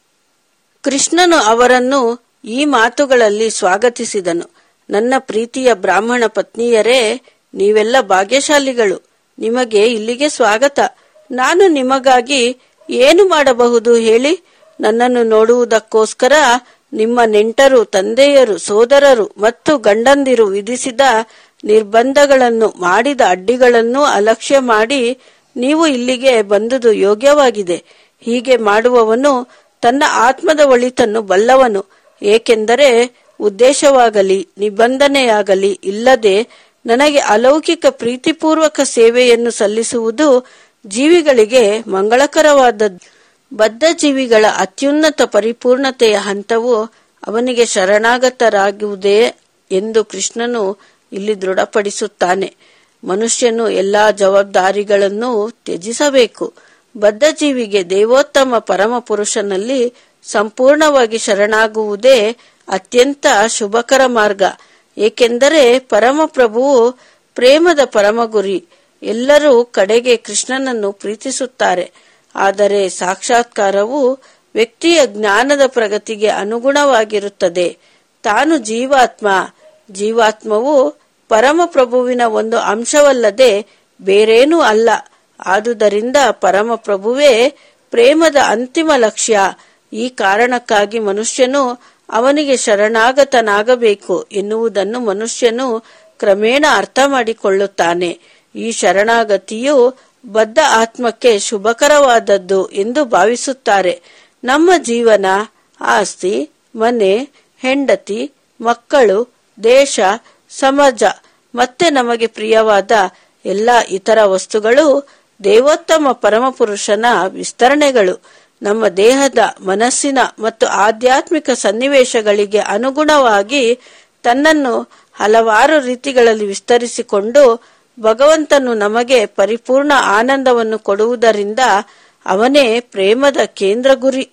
ಕೃಷ್ಣನು ಅವರನ್ನು ಈ ಮಾತುಗಳಲ್ಲಿ ಸ್ವಾಗತಿಸಿದನು ನನ್ನ ಪ್ರೀತಿಯ ಬ್ರಾಹ್ಮಣ ಪತ್ನಿಯರೇ ನೀವೆಲ್ಲ ಭಾಗ್ಯಶಾಲಿಗಳು ನಿಮಗೆ ಇಲ್ಲಿಗೆ ಸ್ವಾಗತ ನಾನು ನಿಮಗಾಗಿ ಏನು ಮಾಡಬಹುದು ಹೇಳಿ ನನ್ನನ್ನು ನೋಡುವುದಕ್ಕೋಸ್ಕರ ನಿಮ್ಮ ನೆಂಟರು ತಂದೆಯರು ಸೋದರರು ಮತ್ತು ಗಂಡಂದಿರು ವಿಧಿಸಿದ ನಿರ್ಬಂಧಗಳನ್ನು ಮಾಡಿದ ಅಡ್ಡಿಗಳನ್ನು ಅಲಕ್ಷ್ಯ ಮಾಡಿ ನೀವು ಇಲ್ಲಿಗೆ ಬಂದುದು ಯೋಗ್ಯವಾಗಿದೆ ಹೀಗೆ ಮಾಡುವವನು ತನ್ನ ಆತ್ಮದ ಒಳಿತನ್ನು ಬಲ್ಲವನು ಏಕೆಂದರೆ ಉದ್ದೇಶವಾಗಲಿ ನಿಬಂಧನೆಯಾಗಲಿ ಇಲ್ಲದೆ ನನಗೆ ಅಲೌಕಿಕ ಪ್ರೀತಿಪೂರ್ವಕ ಸೇವೆಯನ್ನು ಸಲ್ಲಿಸುವುದು ಜೀವಿಗಳಿಗೆ ಮಂಗಳಕರವಾದದ್ದು ಬದ್ಧ ಜೀವಿಗಳ ಅತ್ಯುನ್ನತ ಪರಿಪೂರ್ಣತೆಯ ಹಂತವು ಅವನಿಗೆ ಶರಣಾಗತರಾಗುವುದೇ ಎಂದು ಕೃಷ್ಣನು ಇಲ್ಲಿ ದೃಢಪಡಿಸುತ್ತಾನೆ ಮನುಷ್ಯನು ಎಲ್ಲಾ ಜವಾಬ್ದಾರಿಗಳನ್ನು ತ್ಯಜಿಸಬೇಕು ಬದ್ಧ ಜೀವಿಗೆ ದೇವೋತ್ತಮ ಪರಮ ಪುರುಷನಲ್ಲಿ ಸಂಪೂರ್ಣವಾಗಿ ಶರಣಾಗುವುದೇ ಅತ್ಯಂತ ಶುಭಕರ ಮಾರ್ಗ ಏಕೆಂದರೆ ಪರಮಪ್ರಭುವು ಪ್ರೇಮದ ಪರಮ ಗುರಿ ಎಲ್ಲರೂ ಕಡೆಗೆ ಕೃಷ್ಣನನ್ನು ಪ್ರೀತಿಸುತ್ತಾರೆ ಆದರೆ ಸಾಕ್ಷಾತ್ಕಾರವು ವ್ಯಕ್ತಿಯ ಜ್ಞಾನದ ಪ್ರಗತಿಗೆ ಅನುಗುಣವಾಗಿರುತ್ತದೆ ತಾನು ಜೀವಾತ್ಮ ಜೀವಾತ್ಮವು ಪರಮಪ್ರಭುವಿನ ಒಂದು ಅಂಶವಲ್ಲದೆ ಬೇರೇನೂ ಅಲ್ಲ ಆದುದರಿಂದ ಪರಮಪ್ರಭುವೇ ಪ್ರೇಮದ ಅಂತಿಮ ಲಕ್ಷ್ಯ ಈ ಕಾರಣಕ್ಕಾಗಿ ಮನುಷ್ಯನು ಅವನಿಗೆ ಶರಣಾಗತನಾಗಬೇಕು ಎನ್ನುವುದನ್ನು ಮನುಷ್ಯನು ಕ್ರಮೇಣ ಅರ್ಥ ಮಾಡಿಕೊಳ್ಳುತ್ತಾನೆ ಈ ಶರಣಾಗತಿಯು ಬದ್ಧ ಆತ್ಮಕ್ಕೆ ಶುಭಕರವಾದದ್ದು ಎಂದು ಭಾವಿಸುತ್ತಾರೆ ನಮ್ಮ ಜೀವನ ಆಸ್ತಿ ಮನೆ ಹೆಂಡತಿ ಮಕ್ಕಳು ದೇಶ ಸಮಾಜ ಮತ್ತೆ ನಮಗೆ ಪ್ರಿಯವಾದ ಎಲ್ಲ ಇತರ ವಸ್ತುಗಳು ದೇವೋತ್ತಮ ಪರಮಪುರುಷನ ವಿಸ್ತರಣೆಗಳು ನಮ್ಮ ದೇಹದ ಮನಸ್ಸಿನ ಮತ್ತು ಆಧ್ಯಾತ್ಮಿಕ ಸನ್ನಿವೇಶಗಳಿಗೆ ಅನುಗುಣವಾಗಿ ತನ್ನನ್ನು ಹಲವಾರು ರೀತಿಗಳಲ್ಲಿ ವಿಸ್ತರಿಸಿಕೊಂಡು ಭಗವಂತನು ನಮಗೆ ಪರಿಪೂರ್ಣ ಆನಂದವನ್ನು ಕೊಡುವುದರಿಂದ ಅವನೇ ಪ್ರೇಮದ ಕೇಂದ್ರ ಗುರಿ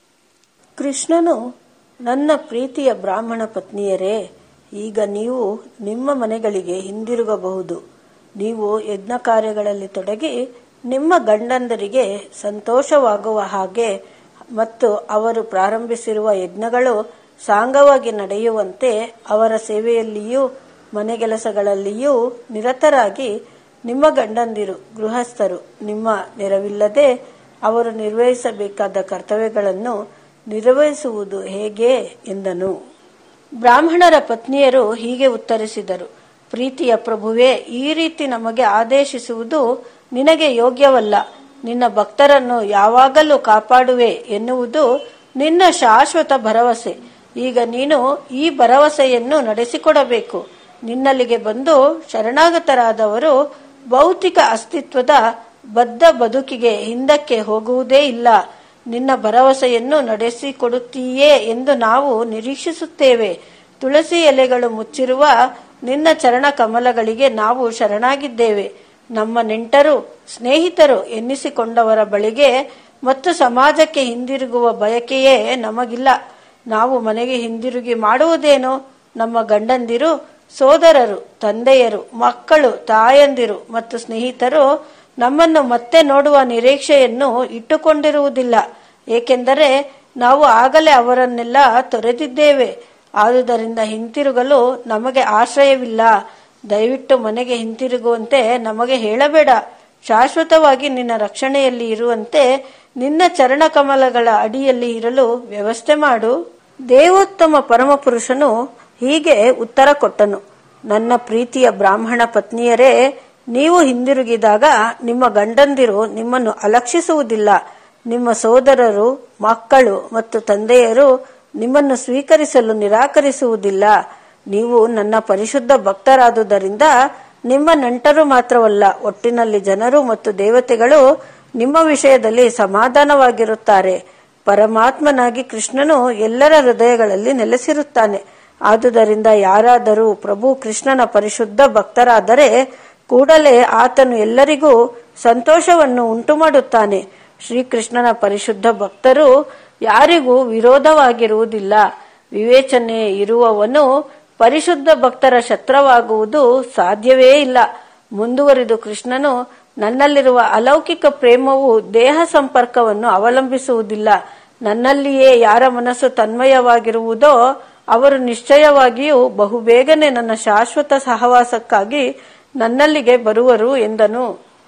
ಕೃಷ್ಣನು ನನ್ನ ಪ್ರೀತಿಯ ಬ್ರಾಹ್ಮಣ ಪತ್ನಿಯರೇ ಈಗ ನೀವು ನಿಮ್ಮ ಮನೆಗಳಿಗೆ ಹಿಂದಿರುಗಬಹುದು ನೀವು ಯಜ್ಞ ಕಾರ್ಯಗಳಲ್ಲಿ ತೊಡಗಿ ನಿಮ್ಮ ಗಂಡಂದರಿಗೆ ಸಂತೋಷವಾಗುವ ಹಾಗೆ ಮತ್ತು ಅವರು ಪ್ರಾರಂಭಿಸಿರುವ ಯಜ್ಞಗಳು ಸಾಂಗವಾಗಿ ನಡೆಯುವಂತೆ ಅವರ ಸೇವೆಯಲ್ಲಿಯೂ ಮನೆಗೆಲಸಗಳಲ್ಲಿಯೂ ನಿರತರಾಗಿ ನಿಮ್ಮ ಗಂಡಂದಿರು ಗೃಹಸ್ಥರು ನಿಮ್ಮ ನೆರವಿಲ್ಲದೆ ಅವರು ನಿರ್ವಹಿಸಬೇಕಾದ ಕರ್ತವ್ಯಗಳನ್ನು ನಿರ್ವಹಿಸುವುದು ಹೇಗೆ ಎಂದನು ಬ್ರಾಹ್ಮಣರ ಪತ್ನಿಯರು ಹೀಗೆ ಉತ್ತರಿಸಿದರು ಪ್ರೀತಿಯ ಪ್ರಭುವೇ ಈ ರೀತಿ ನಮಗೆ ಆದೇಶಿಸುವುದು ನಿನಗೆ ಯೋಗ್ಯವಲ್ಲ ನಿನ್ನ ಭಕ್ತರನ್ನು ಯಾವಾಗಲೂ ಕಾಪಾಡುವೆ ಎನ್ನುವುದು ನಿನ್ನ ಶಾಶ್ವತ ಭರವಸೆ ಈಗ ನೀನು ಈ ಭರವಸೆಯನ್ನು ನಡೆಸಿಕೊಡಬೇಕು ನಿನ್ನಲ್ಲಿಗೆ ಬಂದು ಶರಣಾಗತರಾದವರು ಭೌತಿಕ ಅಸ್ತಿತ್ವದ ಬದ್ಧ ಬದುಕಿಗೆ ಹಿಂದಕ್ಕೆ ಹೋಗುವುದೇ ಇಲ್ಲ ನಿನ್ನ ಭರವಸೆಯನ್ನು ನಡೆಸಿಕೊಡುತ್ತೀಯೇ ಎಂದು ನಾವು ನಿರೀಕ್ಷಿಸುತ್ತೇವೆ ತುಳಸಿ ಎಲೆಗಳು ಮುಚ್ಚಿರುವ ನಿನ್ನ ಚರಣ ಕಮಲಗಳಿಗೆ ನಾವು ಶರಣಾಗಿದ್ದೇವೆ ನಮ್ಮ ನೆಂಟರು ಸ್ನೇಹಿತರು ಎನ್ನಿಸಿಕೊಂಡವರ ಬಳಿಗೆ ಮತ್ತು ಸಮಾಜಕ್ಕೆ ಹಿಂದಿರುಗುವ ಬಯಕೆಯೇ ನಮಗಿಲ್ಲ ನಾವು ಮನೆಗೆ ಹಿಂದಿರುಗಿ ಮಾಡುವುದೇನು ನಮ್ಮ ಗಂಡಂದಿರು ಸೋದರರು ತಂದೆಯರು ಮಕ್ಕಳು ತಾಯಂದಿರು ಮತ್ತು ಸ್ನೇಹಿತರು ನಮ್ಮನ್ನು ಮತ್ತೆ ನೋಡುವ ನಿರೀಕ್ಷೆಯನ್ನು ಇಟ್ಟುಕೊಂಡಿರುವುದಿಲ್ಲ ಏಕೆಂದರೆ ನಾವು ಆಗಲೇ ಅವರನ್ನೆಲ್ಲ ತೊರೆದಿದ್ದೇವೆ ಆದುದರಿಂದ ಹಿಂತಿರುಗಲು ನಮಗೆ ಆಶ್ರಯವಿಲ್ಲ ದಯವಿಟ್ಟು ಮನೆಗೆ ಹಿಂತಿರುಗುವಂತೆ ನಮಗೆ ಹೇಳಬೇಡ ಶಾಶ್ವತವಾಗಿ ನಿನ್ನ ರಕ್ಷಣೆಯಲ್ಲಿ ಇರುವಂತೆ ನಿನ್ನ ಚರಣಕಮಲಗಳ ಅಡಿಯಲ್ಲಿ ಇರಲು ವ್ಯವಸ್ಥೆ ಮಾಡು ದೇವೋತ್ತಮ ಪರಮಪುರುಷನು ಹೀಗೆ ಉತ್ತರ ಕೊಟ್ಟನು ನನ್ನ ಪ್ರೀತಿಯ ಬ್ರಾಹ್ಮಣ ಪತ್ನಿಯರೇ ನೀವು ಹಿಂದಿರುಗಿದಾಗ ನಿಮ್ಮ ಗಂಡಂದಿರು ನಿಮ್ಮನ್ನು ಅಲಕ್ಷಿಸುವುದಿಲ್ಲ ನಿಮ್ಮ ಸೋದರರು ಮಕ್ಕಳು ಮತ್ತು ತಂದೆಯರು ನಿಮ್ಮನ್ನು ಸ್ವೀಕರಿಸಲು ನಿರಾಕರಿಸುವುದಿಲ್ಲ ನೀವು ನನ್ನ ಪರಿಶುದ್ಧ ಭಕ್ತರಾದುದರಿಂದ ನಿಮ್ಮ ನೆಂಟರು ಮಾತ್ರವಲ್ಲ ಒಟ್ಟಿನಲ್ಲಿ ಜನರು ಮತ್ತು ದೇವತೆಗಳು ನಿಮ್ಮ ವಿಷಯದಲ್ಲಿ ಸಮಾಧಾನವಾಗಿರುತ್ತಾರೆ ಪರಮಾತ್ಮನಾಗಿ ಕೃಷ್ಣನು ಎಲ್ಲರ ಹೃದಯಗಳಲ್ಲಿ ನೆಲೆಸಿರುತ್ತಾನೆ ಆದುದರಿಂದ ಯಾರಾದರೂ ಪ್ರಭು ಕೃಷ್ಣನ ಪರಿಶುದ್ಧ ಭಕ್ತರಾದರೆ ಕೂಡಲೇ ಆತನು ಎಲ್ಲರಿಗೂ ಸಂತೋಷವನ್ನು ಉಂಟುಮಾಡುತ್ತಾನೆ ಶ್ರೀಕೃಷ್ಣನ ಪರಿಶುದ್ಧ ಭಕ್ತರು ಯಾರಿಗೂ ವಿರೋಧವಾಗಿರುವುದಿಲ್ಲ ವಿವೇಚನೆ ಇರುವವನು ಪರಿಶುದ್ಧ ಭಕ್ತರ ಶತ್ರವಾಗುವುದು ಸಾಧ್ಯವೇ ಇಲ್ಲ ಮುಂದುವರಿದು ಕೃಷ್ಣನು ನನ್ನಲ್ಲಿರುವ ಅಲೌಕಿಕ ಪ್ರೇಮವು ದೇಹ ಸಂಪರ್ಕವನ್ನು ಅವಲಂಬಿಸುವುದಿಲ್ಲ ನನ್ನಲ್ಲಿಯೇ ಯಾರ ಮನಸ್ಸು ತನ್ಮಯವಾಗಿರುವುದೋ ಅವರು ನಿಶ್ಚಯವಾಗಿಯೂ ಬಹುಬೇಗನೆ ನನ್ನ ಶಾಶ್ವತ ಸಹವಾಸಕ್ಕಾಗಿ ನನ್ನಲ್ಲಿಗೆ ಬರುವರು ಎಂದನು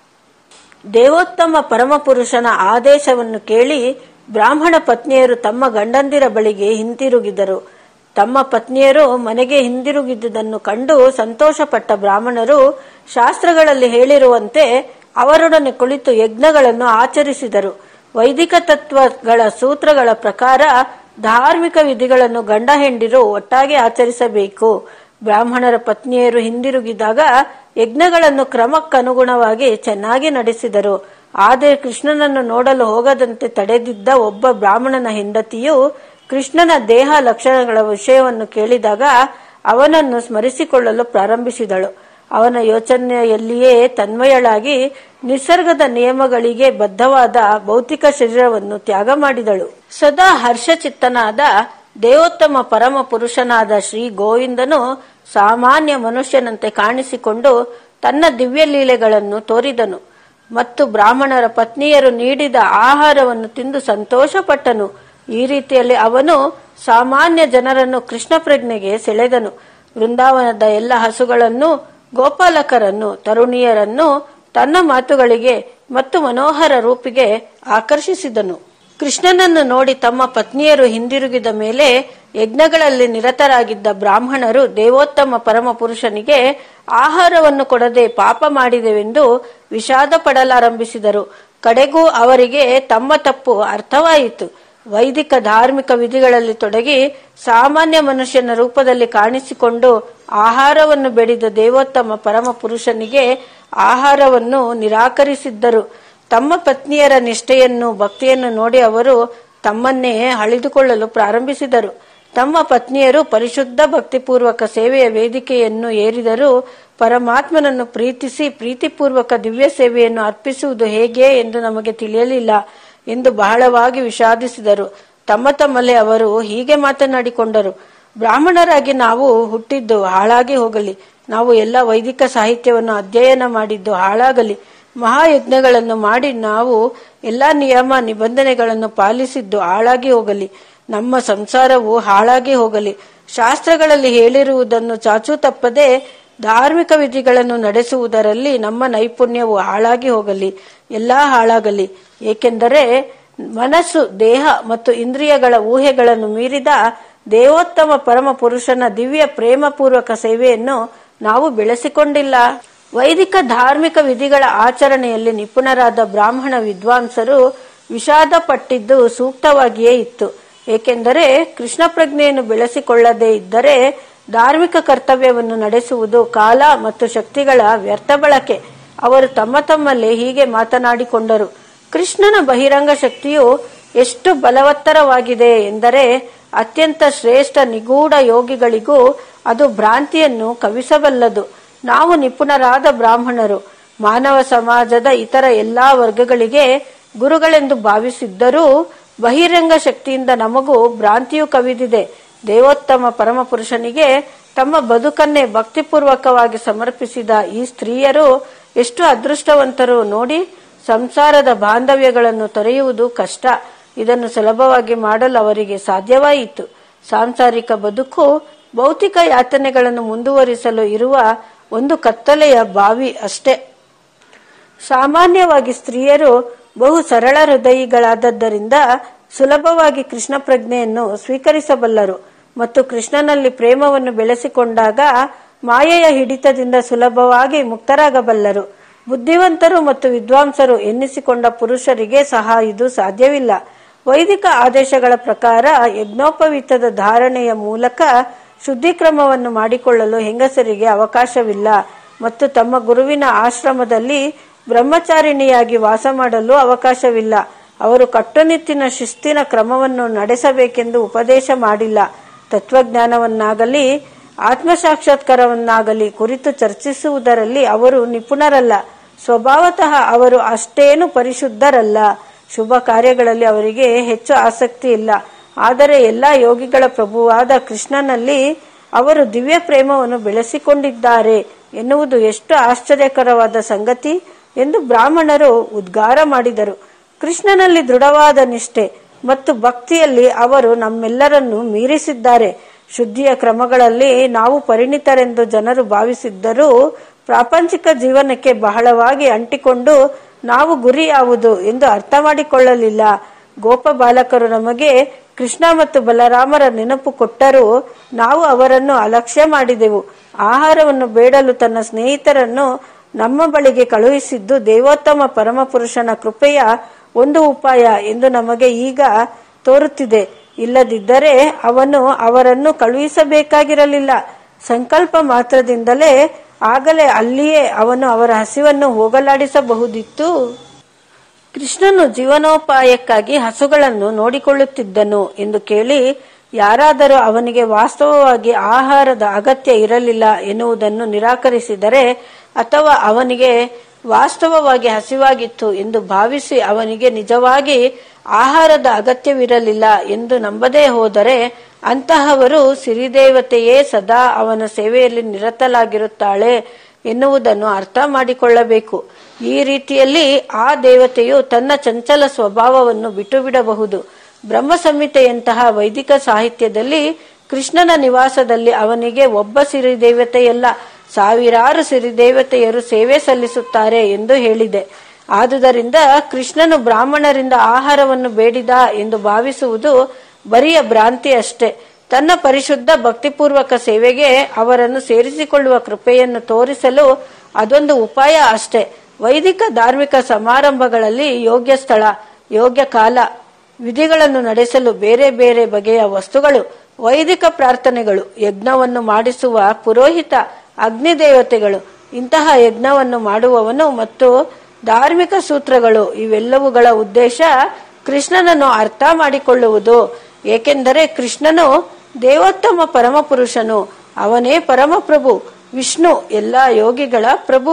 ದೇವೋತ್ತಮ ಪರಮಪುರುಷನ ಆದೇಶವನ್ನು ಕೇಳಿ ಬ್ರಾಹ್ಮಣ ಪತ್ನಿಯರು ತಮ್ಮ ಗಂಡಂದಿರ ಬಳಿಗೆ ಹಿಂತಿರುಗಿದರು ತಮ್ಮ ಪತ್ನಿಯರು ಮನೆಗೆ ಹಿಂದಿರುಗಿದ್ದುದನ್ನು ಕಂಡು ಸಂತೋಷಪಟ್ಟ ಬ್ರಾಹ್ಮಣರು ಶಾಸ್ತ್ರಗಳಲ್ಲಿ ಹೇಳಿರುವಂತೆ ಅವರೊಡನೆ ಕುಳಿತು ಯಜ್ಞಗಳನ್ನು ಆಚರಿಸಿದರು ವೈದಿಕ ತತ್ವಗಳ ಸೂತ್ರಗಳ ಪ್ರಕಾರ ಧಾರ್ಮಿಕ ವಿಧಿಗಳನ್ನು ಗಂಡ ಹೆಂಡಿರು ಒಟ್ಟಾಗಿ ಆಚರಿಸಬೇಕು ಬ್ರಾಹ್ಮಣರ ಪತ್ನಿಯರು ಹಿಂದಿರುಗಿದಾಗ ಯಜ್ಞಗಳನ್ನು ಕ್ರಮಕ್ಕನುಗುಣವಾಗಿ ಚೆನ್ನಾಗಿ ನಡೆಸಿದರು ಆದರೆ ಕೃಷ್ಣನನ್ನು ನೋಡಲು ಹೋಗದಂತೆ ತಡೆದಿದ್ದ ಒಬ್ಬ ಬ್ರಾಹ್ಮಣನ ಹೆಂಡತಿಯು ಕೃಷ್ಣನ ದೇಹ ಲಕ್ಷಣಗಳ ವಿಷಯವನ್ನು ಕೇಳಿದಾಗ ಅವನನ್ನು ಸ್ಮರಿಸಿಕೊಳ್ಳಲು ಪ್ರಾರಂಭಿಸಿದಳು ಅವನ ಯೋಚನೆಯಲ್ಲಿಯೇ ತನ್ಮಯಳಾಗಿ ನಿಸರ್ಗದ ನಿಯಮಗಳಿಗೆ ಬದ್ಧವಾದ ಭೌತಿಕ ಶರೀರವನ್ನು ತ್ಯಾಗ ಮಾಡಿದಳು ಸದಾ ಹರ್ಷಚಿತ್ತನಾದ ದೇವೋತ್ತಮ ಪರಮ ಪುರುಷನಾದ ಶ್ರೀ ಗೋವಿಂದನು ಸಾಮಾನ್ಯ ಮನುಷ್ಯನಂತೆ ಕಾಣಿಸಿಕೊಂಡು ತನ್ನ ದಿವ್ಯ ಲೀಲೆಗಳನ್ನು ತೋರಿದನು ಮತ್ತು ಬ್ರಾಹ್ಮಣರ ಪತ್ನಿಯರು ನೀಡಿದ ಆಹಾರವನ್ನು ತಿಂದು ಸಂತೋಷಪಟ್ಟನು ಈ ರೀತಿಯಲ್ಲಿ ಅವನು ಸಾಮಾನ್ಯ ಜನರನ್ನು ಕೃಷ್ಣ ಪ್ರಜ್ಞೆಗೆ ಸೆಳೆದನು ವೃಂದಾವನದ ಎಲ್ಲ ಹಸುಗಳನ್ನು ಗೋಪಾಲಕರನ್ನು ತರುಣಿಯರನ್ನು ತನ್ನ ಮಾತುಗಳಿಗೆ ಮತ್ತು ಮನೋಹರ ರೂಪಿಗೆ ಆಕರ್ಷಿಸಿದನು ಕೃಷ್ಣನನ್ನು ನೋಡಿ ತಮ್ಮ ಪತ್ನಿಯರು ಹಿಂದಿರುಗಿದ ಮೇಲೆ ಯಜ್ಞಗಳಲ್ಲಿ ನಿರತರಾಗಿದ್ದ ಬ್ರಾಹ್ಮಣರು ದೇವೋತ್ತಮ ಪರಮ ಪುರುಷನಿಗೆ ಆಹಾರವನ್ನು ಕೊಡದೆ ಪಾಪ ಮಾಡಿದೆವೆಂದು ವಿಷಾದ ಪಡಲಾರಂಭಿಸಿದರು ಕಡೆಗೂ ಅವರಿಗೆ ತಮ್ಮ ತಪ್ಪು ಅರ್ಥವಾಯಿತು ವೈದಿಕ ಧಾರ್ಮಿಕ ವಿಧಿಗಳಲ್ಲಿ ತೊಡಗಿ ಸಾಮಾನ್ಯ ಮನುಷ್ಯನ ರೂಪದಲ್ಲಿ ಕಾಣಿಸಿಕೊಂಡು ಆಹಾರವನ್ನು ಬೆಳೆದ ದೇವೋತ್ತಮ ಪರಮ ಪುರುಷನಿಗೆ ಆಹಾರವನ್ನು ನಿರಾಕರಿಸಿದ್ದರು ತಮ್ಮ ಪತ್ನಿಯರ ನಿಷ್ಠೆಯನ್ನು ಭಕ್ತಿಯನ್ನು ನೋಡಿ ಅವರು ತಮ್ಮನ್ನೇ ಅಳಿದುಕೊಳ್ಳಲು ಪ್ರಾರಂಭಿಸಿದರು ತಮ್ಮ ಪತ್ನಿಯರು ಪರಿಶುದ್ಧ ಭಕ್ತಿಪೂರ್ವಕ ಸೇವೆಯ ವೇದಿಕೆಯನ್ನು ಏರಿದರೂ ಪರಮಾತ್ಮನನ್ನು ಪ್ರೀತಿಸಿ ಪ್ರೀತಿಪೂರ್ವಕ ದಿವ್ಯ ಸೇವೆಯನ್ನು ಅರ್ಪಿಸುವುದು ಹೇಗೆ ಎಂದು ನಮಗೆ ತಿಳಿಯಲಿಲ್ಲ ಎಂದು ಬಹಳವಾಗಿ ವಿಷಾದಿಸಿದರು ತಮ್ಮ ತಮ್ಮಲ್ಲೇ ಅವರು ಹೀಗೆ ಮಾತನಾಡಿಕೊಂಡರು ಬ್ರಾಹ್ಮಣರಾಗಿ ನಾವು ಹುಟ್ಟಿದ್ದು ಹಾಳಾಗಿ ಹೋಗಲಿ ನಾವು ಎಲ್ಲ ವೈದಿಕ ಸಾಹಿತ್ಯವನ್ನು ಅಧ್ಯಯನ ಮಾಡಿದ್ದು ಹಾಳಾಗಲಿ ಮಹಾಯಜ್ಞಗಳನ್ನು ಮಾಡಿ ನಾವು ಎಲ್ಲಾ ನಿಯಮ ನಿಬಂಧನೆಗಳನ್ನು ಪಾಲಿಸಿದ್ದು ಹಾಳಾಗಿ ಹೋಗಲಿ ನಮ್ಮ ಸಂಸಾರವು ಹಾಳಾಗಿ ಹೋಗಲಿ ಶಾಸ್ತ್ರಗಳಲ್ಲಿ ಹೇಳಿರುವುದನ್ನು ಚಾಚೂ ತಪ್ಪದೆ ಧಾರ್ಮಿಕ ವಿಧಿಗಳನ್ನು ನಡೆಸುವುದರಲ್ಲಿ ನಮ್ಮ ನೈಪುಣ್ಯವು ಹಾಳಾಗಿ ಹೋಗಲಿ ಎಲ್ಲಾ ಹಾಳಾಗಲಿ ಏಕೆಂದರೆ ಮನಸ್ಸು ದೇಹ ಮತ್ತು ಇಂದ್ರಿಯಗಳ ಊಹೆಗಳನ್ನು ಮೀರಿದ ದೇವೋತ್ತಮ ಪರಮ ಪುರುಷನ ದಿವ್ಯ ಪ್ರೇಮಪೂರ್ವಕ ಸೇವೆಯನ್ನು ನಾವು ಬೆಳೆಸಿಕೊಂಡಿಲ್ಲ ವೈದಿಕ ಧಾರ್ಮಿಕ ವಿಧಿಗಳ ಆಚರಣೆಯಲ್ಲಿ ನಿಪುಣರಾದ ಬ್ರಾಹ್ಮಣ ವಿದ್ವಾಂಸರು ವಿಷಾದ ಪಟ್ಟಿದ್ದು ಸೂಕ್ತವಾಗಿಯೇ ಇತ್ತು ಏಕೆಂದರೆ ಕೃಷ್ಣ ಪ್ರಜ್ಞೆಯನ್ನು ಬೆಳೆಸಿಕೊಳ್ಳದೇ ಇದ್ದರೆ ಧಾರ್ಮಿಕ ಕರ್ತವ್ಯವನ್ನು ನಡೆಸುವುದು ಕಾಲ ಮತ್ತು ಶಕ್ತಿಗಳ ವ್ಯರ್ಥ ಬಳಕೆ ಅವರು ತಮ್ಮ ತಮ್ಮಲ್ಲೇ ಹೀಗೆ ಮಾತನಾಡಿಕೊಂಡರು ಕೃಷ್ಣನ ಬಹಿರಂಗ ಶಕ್ತಿಯು ಎಷ್ಟು ಬಲವತ್ತರವಾಗಿದೆ ಎಂದರೆ ಅತ್ಯಂತ ಶ್ರೇಷ್ಠ ನಿಗೂಢ ಯೋಗಿಗಳಿಗೂ ಅದು ಭ್ರಾಂತಿಯನ್ನು ಕವಿಸಬಲ್ಲದು ನಾವು ನಿಪುಣರಾದ ಬ್ರಾಹ್ಮಣರು ಮಾನವ ಸಮಾಜದ ಇತರ ಎಲ್ಲಾ ವರ್ಗಗಳಿಗೆ ಗುರುಗಳೆಂದು ಭಾವಿಸಿದ್ದರೂ ಬಹಿರಂಗ ಶಕ್ತಿಯಿಂದ ನಮಗೂ ಭ್ರಾಂತಿಯು ಕವಿದಿದೆ ದೇವೋತ್ತಮ ಪರಮ ಪುರುಷನಿಗೆ ತಮ್ಮ ಬದುಕನ್ನೇ ಭಕ್ತಿಪೂರ್ವಕವಾಗಿ ಸಮರ್ಪಿಸಿದ ಈ ಸ್ತ್ರೀಯರು ಎಷ್ಟು ಅದೃಷ್ಟವಂತರು ನೋಡಿ ಸಂಸಾರದ ಬಾಂಧವ್ಯಗಳನ್ನು ತೊರೆಯುವುದು ಕಷ್ಟ ಇದನ್ನು ಸುಲಭವಾಗಿ ಮಾಡಲು ಅವರಿಗೆ ಸಾಧ್ಯವಾಯಿತು ಸಾಂಸಾರಿಕ ಬದುಕು ಭೌತಿಕ ಯಾತನೆಗಳನ್ನು ಮುಂದುವರಿಸಲು ಇರುವ ಒಂದು ಕತ್ತಲೆಯ ಬಾವಿ ಅಷ್ಟೇ ಸಾಮಾನ್ಯವಾಗಿ ಸ್ತ್ರೀಯರು ಬಹು ಸರಳ ಹೃದಯಿಗಳಾದದ್ದರಿಂದ ಸುಲಭವಾಗಿ ಕೃಷ್ಣ ಪ್ರಜ್ಞೆಯನ್ನು ಸ್ವೀಕರಿಸಬಲ್ಲರು ಮತ್ತು ಕೃಷ್ಣನಲ್ಲಿ ಪ್ರೇಮವನ್ನು ಬೆಳೆಸಿಕೊಂಡಾಗ ಮಾಯೆಯ ಹಿಡಿತದಿಂದ ಸುಲಭವಾಗಿ ಮುಕ್ತರಾಗಬಲ್ಲರು ಬುದ್ಧಿವಂತರು ಮತ್ತು ವಿದ್ವಾಂಸರು ಎನ್ನಿಸಿಕೊಂಡ ಪುರುಷರಿಗೆ ಸಹ ಇದು ಸಾಧ್ಯವಿಲ್ಲ ವೈದಿಕ ಆದೇಶಗಳ ಪ್ರಕಾರ ಯಜ್ಞೋಪವೀತದ ಧಾರಣೆಯ ಮೂಲಕ ಶುದ್ಧಿಕ್ರಮವನ್ನು ಮಾಡಿಕೊಳ್ಳಲು ಹೆಂಗಸರಿಗೆ ಅವಕಾಶವಿಲ್ಲ ಮತ್ತು ತಮ್ಮ ಗುರುವಿನ ಆಶ್ರಮದಲ್ಲಿ ಬ್ರಹ್ಮಚಾರಿಣಿಯಾಗಿ ವಾಸ ಮಾಡಲು ಅವಕಾಶವಿಲ್ಲ ಅವರು ಕಟ್ಟುನಿಟ್ಟಿನ ಶಿಸ್ತಿನ ಕ್ರಮವನ್ನು ನಡೆಸಬೇಕೆಂದು ಉಪದೇಶ ಮಾಡಿಲ್ಲ ತತ್ವಜ್ಞಾನವನ್ನಾಗಲಿ ಆತ್ಮಸಾಕ್ಷಾತ್ಕಾರವನ್ನಾಗಲಿ ಕುರಿತು ಚರ್ಚಿಸುವುದರಲ್ಲಿ ಅವರು ನಿಪುಣರಲ್ಲ ಸ್ವಭಾವತಃ ಅವರು ಅಷ್ಟೇನು ಪರಿಶುದ್ಧರಲ್ಲ ಶುಭ ಕಾರ್ಯಗಳಲ್ಲಿ ಅವರಿಗೆ ಹೆಚ್ಚು ಆಸಕ್ತಿ ಇಲ್ಲ ಆದರೆ ಎಲ್ಲಾ ಯೋಗಿಗಳ ಪ್ರಭುವಾದ ಕೃಷ್ಣನಲ್ಲಿ ಅವರು ದಿವ್ಯ ಪ್ರೇಮವನ್ನು ಬೆಳೆಸಿಕೊಂಡಿದ್ದಾರೆ ಎನ್ನುವುದು ಎಷ್ಟು ಆಶ್ಚರ್ಯಕರವಾದ ಸಂಗತಿ ಎಂದು ಬ್ರಾಹ್ಮಣರು ಉದ್ಗಾರ ಮಾಡಿದರು ಕೃಷ್ಣನಲ್ಲಿ ದೃಢವಾದ ನಿಷ್ಠೆ ಮತ್ತು ಭಕ್ತಿಯಲ್ಲಿ ಅವರು ನಮ್ಮೆಲ್ಲರನ್ನು ಮೀರಿಸಿದ್ದಾರೆ ಶುದ್ಧಿಯ ಕ್ರಮಗಳಲ್ಲಿ ನಾವು ಪರಿಣಿತರೆಂದು ಜನರು ಭಾವಿಸಿದ್ದರೂ ಪ್ರಾಪಂಚಿಕ ಜೀವನಕ್ಕೆ ಬಹಳವಾಗಿ ಅಂಟಿಕೊಂಡು ನಾವು ಗುರಿ ಯಾವುದು ಎಂದು ಅರ್ಥ ಮಾಡಿಕೊಳ್ಳಲಿಲ್ಲ ಗೋಪ ಬಾಲಕರು ನಮಗೆ ಕೃಷ್ಣ ಮತ್ತು ಬಲರಾಮರ ನೆನಪು ಕೊಟ್ಟರೂ ನಾವು ಅವರನ್ನು ಅಲಕ್ಷ್ಯ ಮಾಡಿದೆವು ಆಹಾರವನ್ನು ಬೇಡಲು ತನ್ನ ಸ್ನೇಹಿತರನ್ನು ನಮ್ಮ ಬಳಿಗೆ ಕಳುಹಿಸಿದ್ದು ದೇವೋತ್ತಮ ಪರಮಪುರುಷನ ಕೃಪೆಯ ಒಂದು ಉಪಾಯ ಎಂದು ನಮಗೆ ಈಗ ತೋರುತ್ತಿದೆ ಇಲ್ಲದಿದ್ದರೆ ಅವನು ಅವರನ್ನು ಕಳುಹಿಸಬೇಕಾಗಿರಲಿಲ್ಲ ಸಂಕಲ್ಪ ಮಾತ್ರದಿಂದಲೇ ಆಗಲೇ ಅಲ್ಲಿಯೇ ಅವನು ಅವರ ಹಸಿವನ್ನು ಹೋಗಲಾಡಿಸಬಹುದಿತ್ತು ಕೃಷ್ಣನು ಜೀವನೋಪಾಯಕ್ಕಾಗಿ ಹಸುಗಳನ್ನು ನೋಡಿಕೊಳ್ಳುತ್ತಿದ್ದನು ಎಂದು ಕೇಳಿ ಯಾರಾದರೂ ಅವನಿಗೆ ವಾಸ್ತವವಾಗಿ ಆಹಾರದ ಅಗತ್ಯ ಇರಲಿಲ್ಲ ಎನ್ನುವುದನ್ನು ನಿರಾಕರಿಸಿದರೆ ಅಥವಾ ಅವನಿಗೆ ವಾಸ್ತವವಾಗಿ ಹಸಿವಾಗಿತ್ತು ಎಂದು ಭಾವಿಸಿ ಅವನಿಗೆ ನಿಜವಾಗಿ ಆಹಾರದ ಅಗತ್ಯವಿರಲಿಲ್ಲ ಎಂದು ನಂಬದೇ ಹೋದರೆ ಅಂತಹವರು ಸಿರಿದೇವತೆಯೇ ಸದಾ ಅವನ ಸೇವೆಯಲ್ಲಿ ನಿರತಲಾಗಿರುತ್ತಾಳೆ ಎನ್ನುವುದನ್ನು ಅರ್ಥ ಮಾಡಿಕೊಳ್ಳಬೇಕು ಈ ರೀತಿಯಲ್ಲಿ ಆ ದೇವತೆಯು ತನ್ನ ಚಂಚಲ ಸ್ವಭಾವವನ್ನು ಬಿಟ್ಟು ಬಿಡಬಹುದು ಬ್ರಹ್ಮ ಸಂಹಿತೆಯಂತಹ ವೈದಿಕ ಸಾಹಿತ್ಯದಲ್ಲಿ ಕೃಷ್ಣನ ನಿವಾಸದಲ್ಲಿ ಅವನಿಗೆ ಒಬ್ಬ ಸಿರಿದೇವತೆಯಲ್ಲ ಸಾವಿರಾರು ಸಿರಿದೇವತೆಯರು ಸೇವೆ ಸಲ್ಲಿಸುತ್ತಾರೆ ಎಂದು ಹೇಳಿದೆ ಆದುದರಿಂದ ಕೃಷ್ಣನು ಬ್ರಾಹ್ಮಣರಿಂದ ಆಹಾರವನ್ನು ಬೇಡಿದ ಎಂದು ಭಾವಿಸುವುದು ಬರಿಯ ಭ್ರಾಂತಿ ಅಷ್ಟೇ ತನ್ನ ಪರಿಶುದ್ಧ ಭಕ್ತಿಪೂರ್ವಕ ಸೇವೆಗೆ ಅವರನ್ನು ಸೇರಿಸಿಕೊಳ್ಳುವ ಕೃಪೆಯನ್ನು ತೋರಿಸಲು ಅದೊಂದು ಉಪಾಯ ಅಷ್ಟೇ ವೈದಿಕ ಧಾರ್ಮಿಕ ಸಮಾರಂಭಗಳಲ್ಲಿ ಯೋಗ್ಯ ಸ್ಥಳ ಯೋಗ್ಯ ಕಾಲ ವಿಧಿಗಳನ್ನು ನಡೆಸಲು ಬೇರೆ ಬೇರೆ ಬಗೆಯ ವಸ್ತುಗಳು ವೈದಿಕ ಪ್ರಾರ್ಥನೆಗಳು ಯಜ್ಞವನ್ನು ಮಾಡಿಸುವ ಪುರೋಹಿತ ಅಗ್ನಿದೇವತೆಗಳು ಇಂತಹ ಯಜ್ಞವನ್ನು ಮಾಡುವವನು ಮತ್ತು ಧಾರ್ಮಿಕ ಸೂತ್ರಗಳು ಇವೆಲ್ಲವುಗಳ ಉದ್ದೇಶ ಕೃಷ್ಣನನ್ನು ಅರ್ಥ ಮಾಡಿಕೊಳ್ಳುವುದು ಏಕೆಂದರೆ ಕೃಷ್ಣನು ದೇವೋತ್ತಮ ಪರಮಪುರುಷನು ಅವನೇ ಪರಮಪ್ರಭು ವಿಷ್ಣು ಎಲ್ಲಾ ಯೋಗಿಗಳ ಪ್ರಭು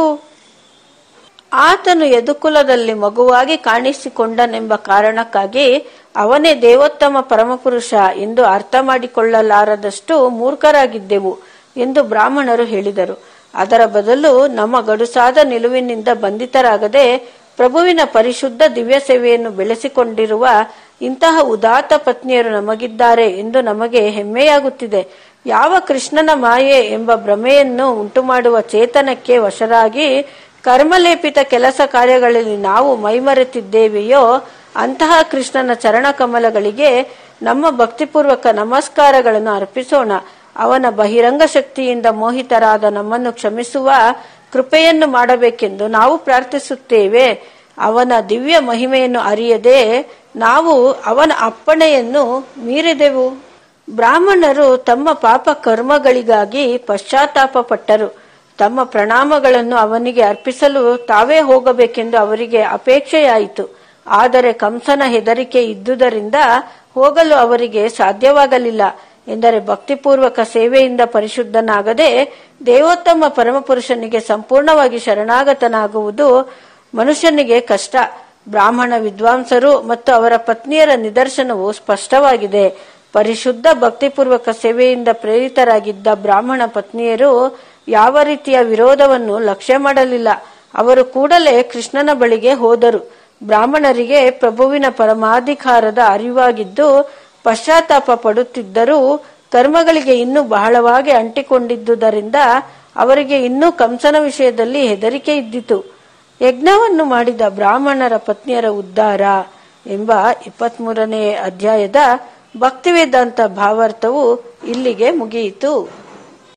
ಆತನು ಯದುಕುಲದಲ್ಲಿ ಮಗುವಾಗಿ ಕಾಣಿಸಿಕೊಂಡನೆಂಬ ಕಾರಣಕ್ಕಾಗಿ ಅವನೇ ದೇವೋತ್ತಮ ಪರಮಪುರುಷ ಎಂದು ಅರ್ಥ ಮಾಡಿಕೊಳ್ಳಲಾರದಷ್ಟು ಮೂರ್ಖರಾಗಿದ್ದೆವು ಎಂದು ಬ್ರಾಹ್ಮಣರು ಹೇಳಿದರು ಅದರ ಬದಲು ನಮ್ಮ ಗಡುಸಾದ ನಿಲುವಿನಿಂದ ಬಂಧಿತರಾಗದೆ ಪ್ರಭುವಿನ ಪರಿಶುದ್ಧ ದಿವ್ಯ ಸೇವೆಯನ್ನು ಬೆಳೆಸಿಕೊಂಡಿರುವ ಇಂತಹ ಉದಾತ್ತ ಪತ್ನಿಯರು ನಮಗಿದ್ದಾರೆ ಎಂದು ನಮಗೆ ಹೆಮ್ಮೆಯಾಗುತ್ತಿದೆ ಯಾವ ಕೃಷ್ಣನ ಮಾಯೆ ಎಂಬ ಭ್ರಮೆಯನ್ನು ಉಂಟುಮಾಡುವ ಚೇತನಕ್ಕೆ ವಶರಾಗಿ ಕರ್ಮಲೇಪಿತ ಕೆಲಸ ಕಾರ್ಯಗಳಲ್ಲಿ ನಾವು ಮೈಮರೆತಿದ್ದೇವೆಯೋ ಅಂತಹ ಕೃಷ್ಣನ ಚರಣ ಕಮಲಗಳಿಗೆ ನಮ್ಮ ಭಕ್ತಿಪೂರ್ವಕ ನಮಸ್ಕಾರಗಳನ್ನು ಅರ್ಪಿಸೋಣ ಅವನ ಬಹಿರಂಗ ಶಕ್ತಿಯಿಂದ ಮೋಹಿತರಾದ ನಮ್ಮನ್ನು ಕ್ಷಮಿಸುವ ಕೃಪೆಯನ್ನು ಮಾಡಬೇಕೆಂದು ನಾವು ಪ್ರಾರ್ಥಿಸುತ್ತೇವೆ ಅವನ ದಿವ್ಯ ಮಹಿಮೆಯನ್ನು ಅರಿಯದೆ ನಾವು ಅವನ ಅಪ್ಪಣೆಯನ್ನು ಮೀರಿದೆವು ಬ್ರಾಹ್ಮಣರು ತಮ್ಮ ಪಾಪ ಕರ್ಮಗಳಿಗಾಗಿ ಪಶ್ಚಾತ್ತಾಪ ಪಟ್ಟರು ತಮ್ಮ ಪ್ರಣಾಮಗಳನ್ನು ಅವನಿಗೆ ಅರ್ಪಿಸಲು ತಾವೇ ಹೋಗಬೇಕೆಂದು ಅವರಿಗೆ ಅಪೇಕ್ಷೆಯಾಯಿತು ಆದರೆ ಕಂಸನ ಹೆದರಿಕೆ ಇದ್ದುದರಿಂದ ಹೋಗಲು ಅವರಿಗೆ ಸಾಧ್ಯವಾಗಲಿಲ್ಲ ಎಂದರೆ ಭಕ್ತಿಪೂರ್ವಕ ಸೇವೆಯಿಂದ ಪರಿಶುದ್ಧನಾಗದೆ ದೇವೋತ್ತಮ ಪರಮಪುರುಷನಿಗೆ ಸಂಪೂರ್ಣವಾಗಿ ಶರಣಾಗತನಾಗುವುದು ಮನುಷ್ಯನಿಗೆ ಕಷ್ಟ ಬ್ರಾಹ್ಮಣ ವಿದ್ವಾಂಸರು ಮತ್ತು ಅವರ ಪತ್ನಿಯರ ನಿದರ್ಶನವು ಸ್ಪಷ್ಟವಾಗಿದೆ ಪರಿಶುದ್ಧ ಭಕ್ತಿಪೂರ್ವಕ ಸೇವೆಯಿಂದ ಪ್ರೇರಿತರಾಗಿದ್ದ ಬ್ರಾಹ್ಮಣ ಪತ್ನಿಯರು ಯಾವ ರೀತಿಯ ವಿರೋಧವನ್ನು ಲಕ್ಷ್ಯ ಮಾಡಲಿಲ್ಲ ಅವರು ಕೂಡಲೇ ಕೃಷ್ಣನ ಬಳಿಗೆ ಹೋದರು ಬ್ರಾಹ್ಮಣರಿಗೆ ಪ್ರಭುವಿನ ಪರಮಾಧಿಕಾರದ ಅರಿವಾಗಿದ್ದು ಪಶ್ಚಾತ್ತಾಪ ಪಡುತ್ತಿದ್ದರೂ ಕರ್ಮಗಳಿಗೆ ಇನ್ನೂ ಬಹಳವಾಗಿ ಅಂಟಿಕೊಂಡಿದ್ದುದರಿಂದ ಅವರಿಗೆ ಇನ್ನೂ ಕಂಸನ ವಿಷಯದಲ್ಲಿ ಹೆದರಿಕೆ ಇದ್ದಿತು ಯಜ್ಞವನ್ನು ಮಾಡಿದ ಬ್ರಾಹ್ಮಣರ ಪತ್ನಿಯರ ಉದ್ಧಾರ ಎಂಬ ಇಪ್ಪತ್ಮೂರನೇ ಅಧ್ಯಾಯದ ಭಕ್ತಿವೇದಾಂತ ಭಾವಾರ್ಥವು ಇಲ್ಲಿಗೆ ಮುಗಿಯಿತು